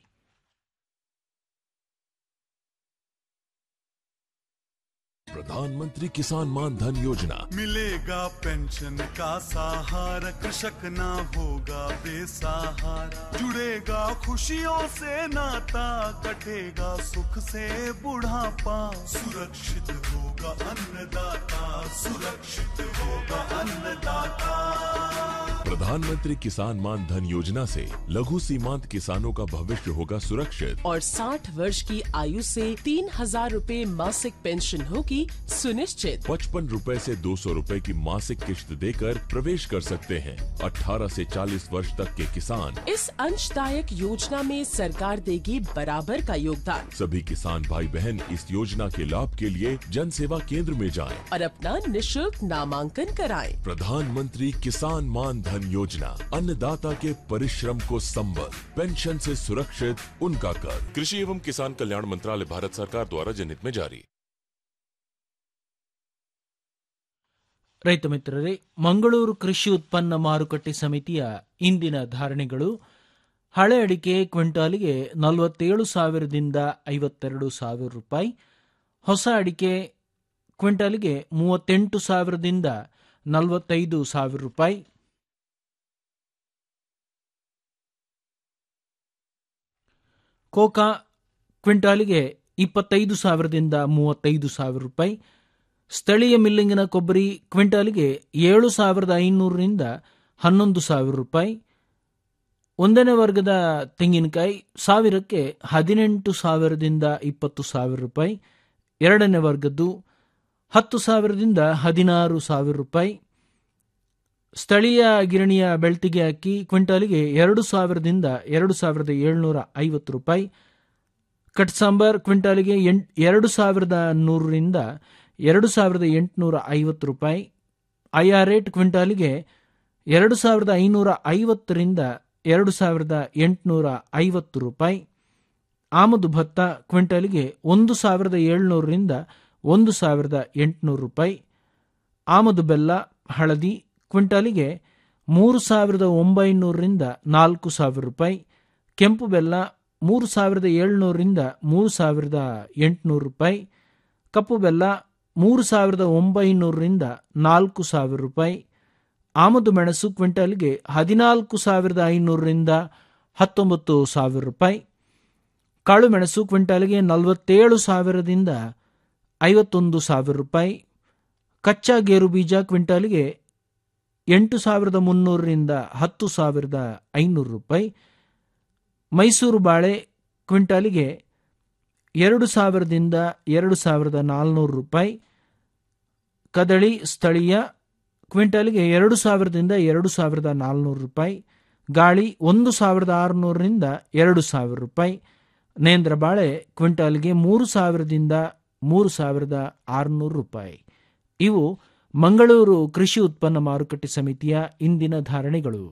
प्रधानमंत्री किसान मान धन योजना मिलेगा पेंशन का सहारा कृषक ना होगा बेसहारा जुड़ेगा खुशियों से नाता कटेगा सुख से बुढ़ापा सुरक्षित होगा अन्नदाता सुरक्षित होगा अन्नदाता प्रधानमंत्री किसान मान धन योजना से लघु सीमांत किसानों का भविष्य होगा सुरक्षित और 60 वर्ष की आयु से तीन हजार रूपए मासिक पेंशन होगी सुनिश्चित पचपन रूपए से दो सौ रूपए की मासिक किश्त देकर प्रवेश कर सकते हैं 18 से 40 वर्ष तक के किसान इस अंशदायक योजना में सरकार देगी बराबर का योगदान सभी किसान भाई बहन इस योजना के लाभ के लिए जन सेवा केंद्र में जाएं। और अपना निशुल्क नामांकन कराएं। प्रधानमंत्री किसान मान धन योजना अन्नदाता के परिश्रम को संबल पेंशन से सुरक्षित उनका कर कृषि एवं किसान कल्याण मंत्रालय भारत सरकार द्वारा जनहित में जारी ರೈತ ಮಿತ್ರರೇ ಮಂಗಳೂರು ಕೃಷಿ ಉತ್ಪನ್ನ ಮಾರುಕಟ್ಟೆ ಸಮಿತಿಯ ಇಂದಿನ ಧಾರಣೆಗಳು ಹಳೆ ಅಡಿಕೆ ಕ್ವಿಂಟಾಲಿಗೆ ನಲವತ್ತೇಳು ಸಾವಿರದಿಂದ ಐವತ್ತೆರಡು ಸಾವಿರ ರೂಪಾಯಿ ಹೊಸ ಅಡಿಕೆ ಕ್ವಿಂಟಾಲಿಗೆ ಮೂವತ್ತೆಂಟು ಸಾವಿರದಿಂದ ನಲವತ್ತೈದು ಸಾವಿರ ರೂಪಾಯಿ ಕೋಕಾ ಕ್ವಿಂಟಾಲಿಗೆ ಇಪ್ಪತ್ತೈದು ಸಾವಿರದಿಂದ ಮೂವತ್ತೈದು ಸಾವಿರ ರೂಪಾಯಿ ಸ್ಥಳೀಯ ಮಿಲ್ಲಿಂಗಿನ ಕೊಬ್ಬರಿ ಕ್ವಿಂಟಾಲಿಗೆ ಏಳು ಸಾವಿರದ ಐನೂರರಿಂದ ಹನ್ನೊಂದು ಸಾವಿರ ರೂಪಾಯಿ ಒಂದನೇ ವರ್ಗದ ತೆಂಗಿನಕಾಯಿ ಸಾವಿರಕ್ಕೆ ಹದಿನೆಂಟು ಸಾವಿರದಿಂದ ಇಪ್ಪತ್ತು ಸಾವಿರ ರೂಪಾಯಿ ಎರಡನೇ ವರ್ಗದ್ದು ಹತ್ತು ಸಾವಿರದಿಂದ ಹದಿನಾರು ಸಾವಿರ ರೂಪಾಯಿ ಸ್ಥಳೀಯ ಗಿರಣಿಯ ಬೆಳ್ತಿಗೆ ಅಕ್ಕಿ ಕ್ವಿಂಟಾಲಿಗೆ ಎರಡು ಸಾವಿರದಿಂದ ಎರಡು ಸಾವಿರದ ಏಳ್ನೂರ ಐವತ್ತು ರೂಪಾಯಿ ಕಟ್ ಸಾಂಬಾರ್ ಕ್ವಿಂಟಾಲಿಗೆ ಎಂಟ್ ಎರಡು ಸಾವಿರದ ನೂರರಿಂದ ಎರಡು ಸಾವಿರದ ಎಂಟುನೂರ ಐವತ್ತು ರೂಪಾಯಿ ಐ ಆರ್ ರೇಟ್ ಕ್ವಿಂಟಾಲಿಗೆ ಎರಡು ಸಾವಿರದ ಐನೂರ ಐವತ್ತರಿಂದ ಎರಡು ಸಾವಿರದ ಎಂಟುನೂರ ಐವತ್ತು ರೂಪಾಯಿ ಆಮದು ಭತ್ತ ಕ್ವಿಂಟಾಲಿಗೆ ಒಂದು ಸಾವಿರದ ಏಳ್ನೂರರಿಂದ ಒಂದು ಸಾವಿರದ ಎಂಟುನೂರು ರೂಪಾಯಿ ಆಮದು ಬೆಲ್ಲ ಹಳದಿ ಕ್ವಿಂಟಾಲಿಗೆ ಮೂರು ಸಾವಿರದ ಒಂಬೈನೂರರಿಂದ ನಾಲ್ಕು ಸಾವಿರ ರೂಪಾಯಿ ಕೆಂಪು ಬೆಲ್ಲ ಮೂರು ಸಾವಿರದ ಏಳ್ನೂರರಿಂದ ಮೂರು ಸಾವಿರದ ಎಂಟುನೂರು ರೂಪಾಯಿ ಕಪ್ಪು ಬೆಲ್ಲ ಮೂರು ಸಾವಿರದ ಒಂಬೈನೂರರಿಂದ ನಾಲ್ಕು ಸಾವಿರ ರೂಪಾಯಿ ಆಮದು ಮೆಣಸು ಕ್ವಿಂಟಾಲ್ಗೆ ಹದಿನಾಲ್ಕು ಸಾವಿರದ ಐನೂರರಿಂದ ಹತ್ತೊಂಬತ್ತು ಸಾವಿರ ರೂಪಾಯಿ ಕಾಳು ಮೆಣಸು ಕ್ವಿಂಟಾಲ್ಗೆ ನಲವತ್ತೇಳು ಸಾವಿರದಿಂದ ಐವತ್ತೊಂದು ಸಾವಿರ ರೂಪಾಯಿ ಕಚ್ಚಾ ಗೇರು ಬೀಜ ಕ್ವಿಂಟಾಲ್ಗೆ ಎಂಟು ಸಾವಿರದ ಮುನ್ನೂರರಿಂದ ಹತ್ತು ಸಾವಿರದ ಐನೂರು ರೂಪಾಯಿ ಮೈಸೂರು ಬಾಳೆ ಕ್ವಿಂಟಾಲಿಗೆ ಎರಡು ಸಾವಿರದಿಂದ ಎರಡು ಸಾವಿರದ ನಾಲ್ನೂರು ರೂಪಾಯಿ ಕದಳಿ ಸ್ಥಳೀಯ ಕ್ವಿಂಟಾಲಿಗೆ ಎರಡು ಸಾವಿರದಿಂದ ಎರಡು ಸಾವಿರದ ನಾಲ್ನೂರು ರೂಪಾಯಿ ಗಾಳಿ ಒಂದು ಸಾವಿರದ ಆರುನೂರರಿಂದ ಎರಡು ಸಾವಿರ ರೂಪಾಯಿ ನೇಂದ್ರ ಬಾಳೆ ಕ್ವಿಂಟಾಲ್ಗೆ ಮೂರು ಸಾವಿರದಿಂದ ಮೂರು ಸಾವಿರದ ಆರುನೂರು ರೂಪಾಯಿ ಇವು ಮಂಗಳೂರು ಕೃಷಿ ಉತ್ಪನ್ನ ಮಾರುಕಟ್ಟೆ ಸಮಿತಿಯ ಇಂದಿನ ಧಾರಣೆಗಳು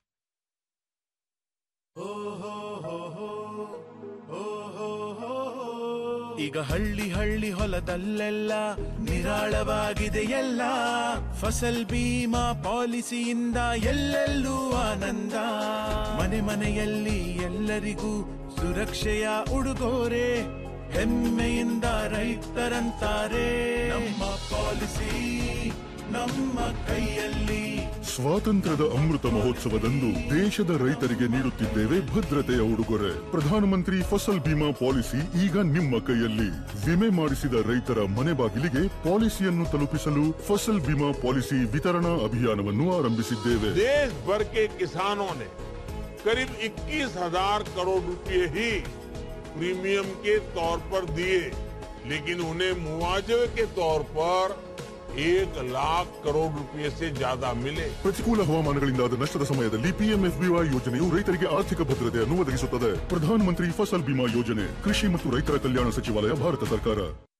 ಈಗ ಹಳ್ಳಿ ಹಳ್ಳಿ ಹೊಲದಲ್ಲೆಲ್ಲ ನಿರಾಳವಾಗಿದೆ ಎಲ್ಲ ಫಸಲ್ ಬೀಮಾ ಪಾಲಿಸಿಯಿಂದ ಎಲ್ಲೆಲ್ಲೂ ಆನಂದ ಮನೆ ಮನೆಯಲ್ಲಿ ಎಲ್ಲರಿಗೂ ಸುರಕ್ಷೆಯ ಉಡುಗೊರೆ ಹೆಮ್ಮೆಯಿಂದ ರೈತರಂತಾರೆ ನಮ್ಮ ಪಾಲಿಸಿ ನಮ್ಮ ಕೈಯಲ್ಲಿ ಸ್ವಾತಂತ್ರ್ಯದ ಅಮೃತ ಮಹೋತ್ಸವದಂದು ದೇಶದ ರೈತರಿಗೆ ನೀಡುತ್ತಿದ್ದೇವೆ ಭದ್ರತೆಯ ಉಡುಗೊರೆ ಪ್ರಧಾನಮಂತ್ರಿ ಫಸಲ್ ಬಿಮಾ ಪಾಲಿಸಿ ಈಗ ನಿಮ್ಮ ಕೈಯಲ್ಲಿ ವಿಮೆ ಮಾಡಿಸಿದ ರೈತರ ಮನೆ ಬಾಗಿಲಿಗೆ ಪಾಲಿಸಿಯನ್ನು ತಲುಪಿಸಲು ಫಸಲ್ ಬಿಮಾ ಪಾಲಿಸಿ ವಿತರಣಾ ಅಭಿಯಾನವನ್ನು ಆರಂಭಿಸಿದ್ದೇವೆ देश भर के किसानों ने करीब 21,000 करोड़ रुपए ही प्रीमियम के तौर पर दिए लेकिन उन्हें मुआवजे के तौर पर एक लाख करोड़ रुपए से ज्यादा मिले ಪ್ರತಿಕೂಲ ಹವಾಮಾನಗಳಿಂದಾದ ನಷ್ಟದ ಸಮಯದಲ್ಲಿ ಪಿಎಂಎಫ್ಬಿವೈ ಯೋಜನೆಯು ರೈತರಿಗೆ ಆರ್ಥಿಕ ಭದ್ರತೆಯನ್ನು ಒದಗಿಸುತ್ತದೆ ಪ್ರಧಾನಮಂತ್ರಿ ಫಸಲ್ ಬಿಮಾ ಯೋಜನೆ ಕೃಷಿ ಮತ್ತು ರೈತರ ಕಲ್ಯಾಣ ಸಚಿವಾಲಯ ಭಾರತ ಸರ್ಕಾರ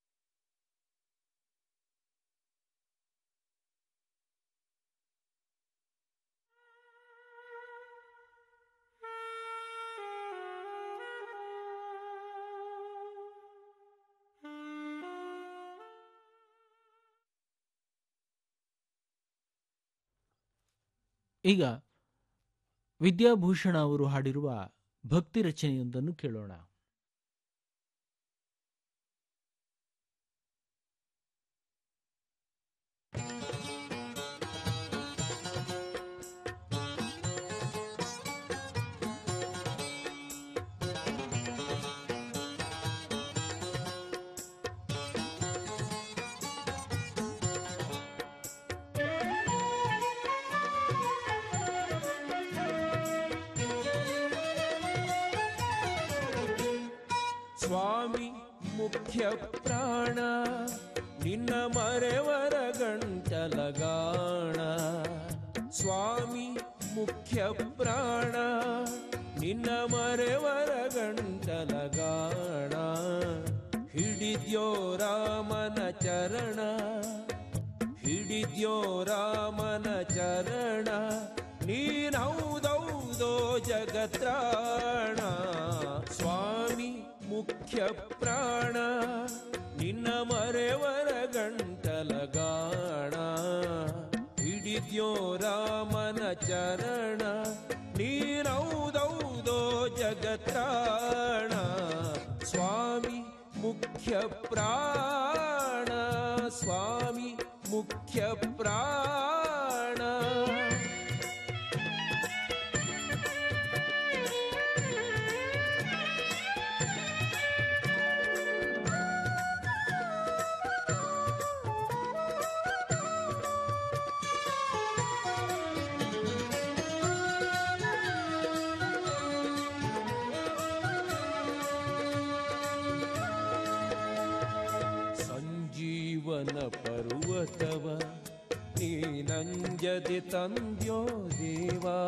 ಈಗ ವಿದ್ಯಾಭೂಷಣ ಅವರು ಹಾಡಿರುವ ಭಕ್ತಿ ರಚನೆಯೊಂದನ್ನು ಕೇಳೋಣ ಸ್ವಾಮಿ ಮುಖ್ಯ ಪ್ರಾಣ ನಿನ್ನ ಮರೆವರ ಗಂಟಲಗಾಣ ಸ್ವಾಮಿ ಮುಖ್ಯ ಪ್ರಾಣ ನಿನ್ನ ಮರೆವರ ಗಂಟಲಗಾಣ ಹಿಡಿದ್ಯೋ ರಾಮನ ಚರಣ ಹಿಡಿದ್ಯೋ ರಾಮನ ಚರಣ ನೀನೌದೌದೋ ಜಗತ್ರಾಣ ಸ್ವಾಮಿ ಮುಖ್ಯ ಪ್ರಾಣ ನಿನ್ನ ಮರೆವರ ಗಂಟಲಗಾಣ ಹಿಡಿದ್ಯೋ ರಾಮನ ಚರಣ ನೀನೌದೌದೋ ಜಗತ್ರಾಣ ಸ್ವಾಮಿ ಮುಖ್ಯ ಪ್ರಾಣ ಸ್ವಾಮಿ ಮುಖ್ಯ ಪ್ರಾಣ ಸಂಜೀವನ ಪರ್ವತವ ನೀನಂಜದೆ ತಂದ್ಯೋ ದೇವಾ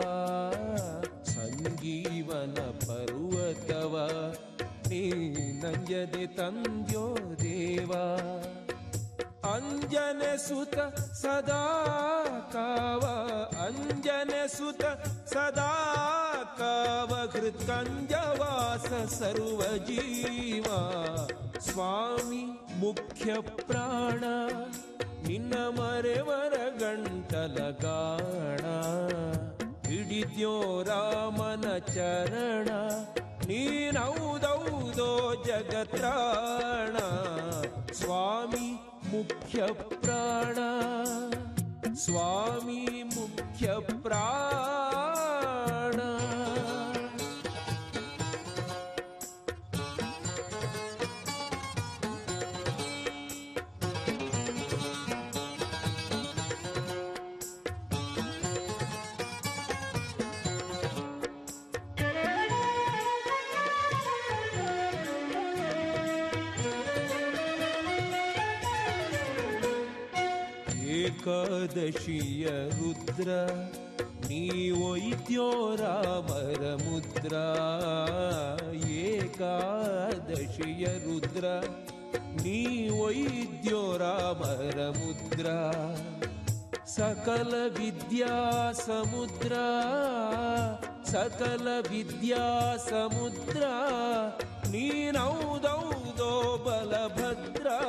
ಸಂಜೀವನ ಪರ್ವತವ ನೀನಂಜದೆ ತಂದ್ಯೋ ದೇವಾ ಅಂಜನೆ ಸುತ ಸದಾ ಕಾವ ಅಂಜನೆ ಸುತ ಸದಾ ಕಾವ ಹೃತ್ಕಂಜವಾಸ ಸರ್ವ ಜೀವ ಸ್ವಾಮಿ ಮುಖ್ಯ ಪ್ರಾಣ ನಿನ್ನ ಮರೆವರ ಗಂಟಲಗಾಣ ಹಿಡಿದ್ಯೋ ರಾಮನ ಚರಣ ನೀನೌದೌದೋ ಜಗತ್ರಾಣ ಸ್ವಾಮಿ ಮುಖ್ಯ ಪ್ರಾಣ ಸ್ವಾಮಿ ಮುಖ್ಯ ಪ್ರಾಣ ಏಕಾದಶಿಯ ರುದ್ರ ನೀವೊಯ್ದ್ಯೋ ರಾಮರ ಮುದ್ರ ಏಕಾದಶಿಯ ರುದ್ರ ನೀವೊಯ್ದ್ಯೋ ರಾಮರ ಮುದ್ರ ಸಕಲ ವಿದ್ಯಾ ಸಮುದ್ರ ಸಕಲ ವಿದ್ಯಾ ಸಮುದ್ರ ನೀನೌದೌದೋ ಬಲಭದ್ರ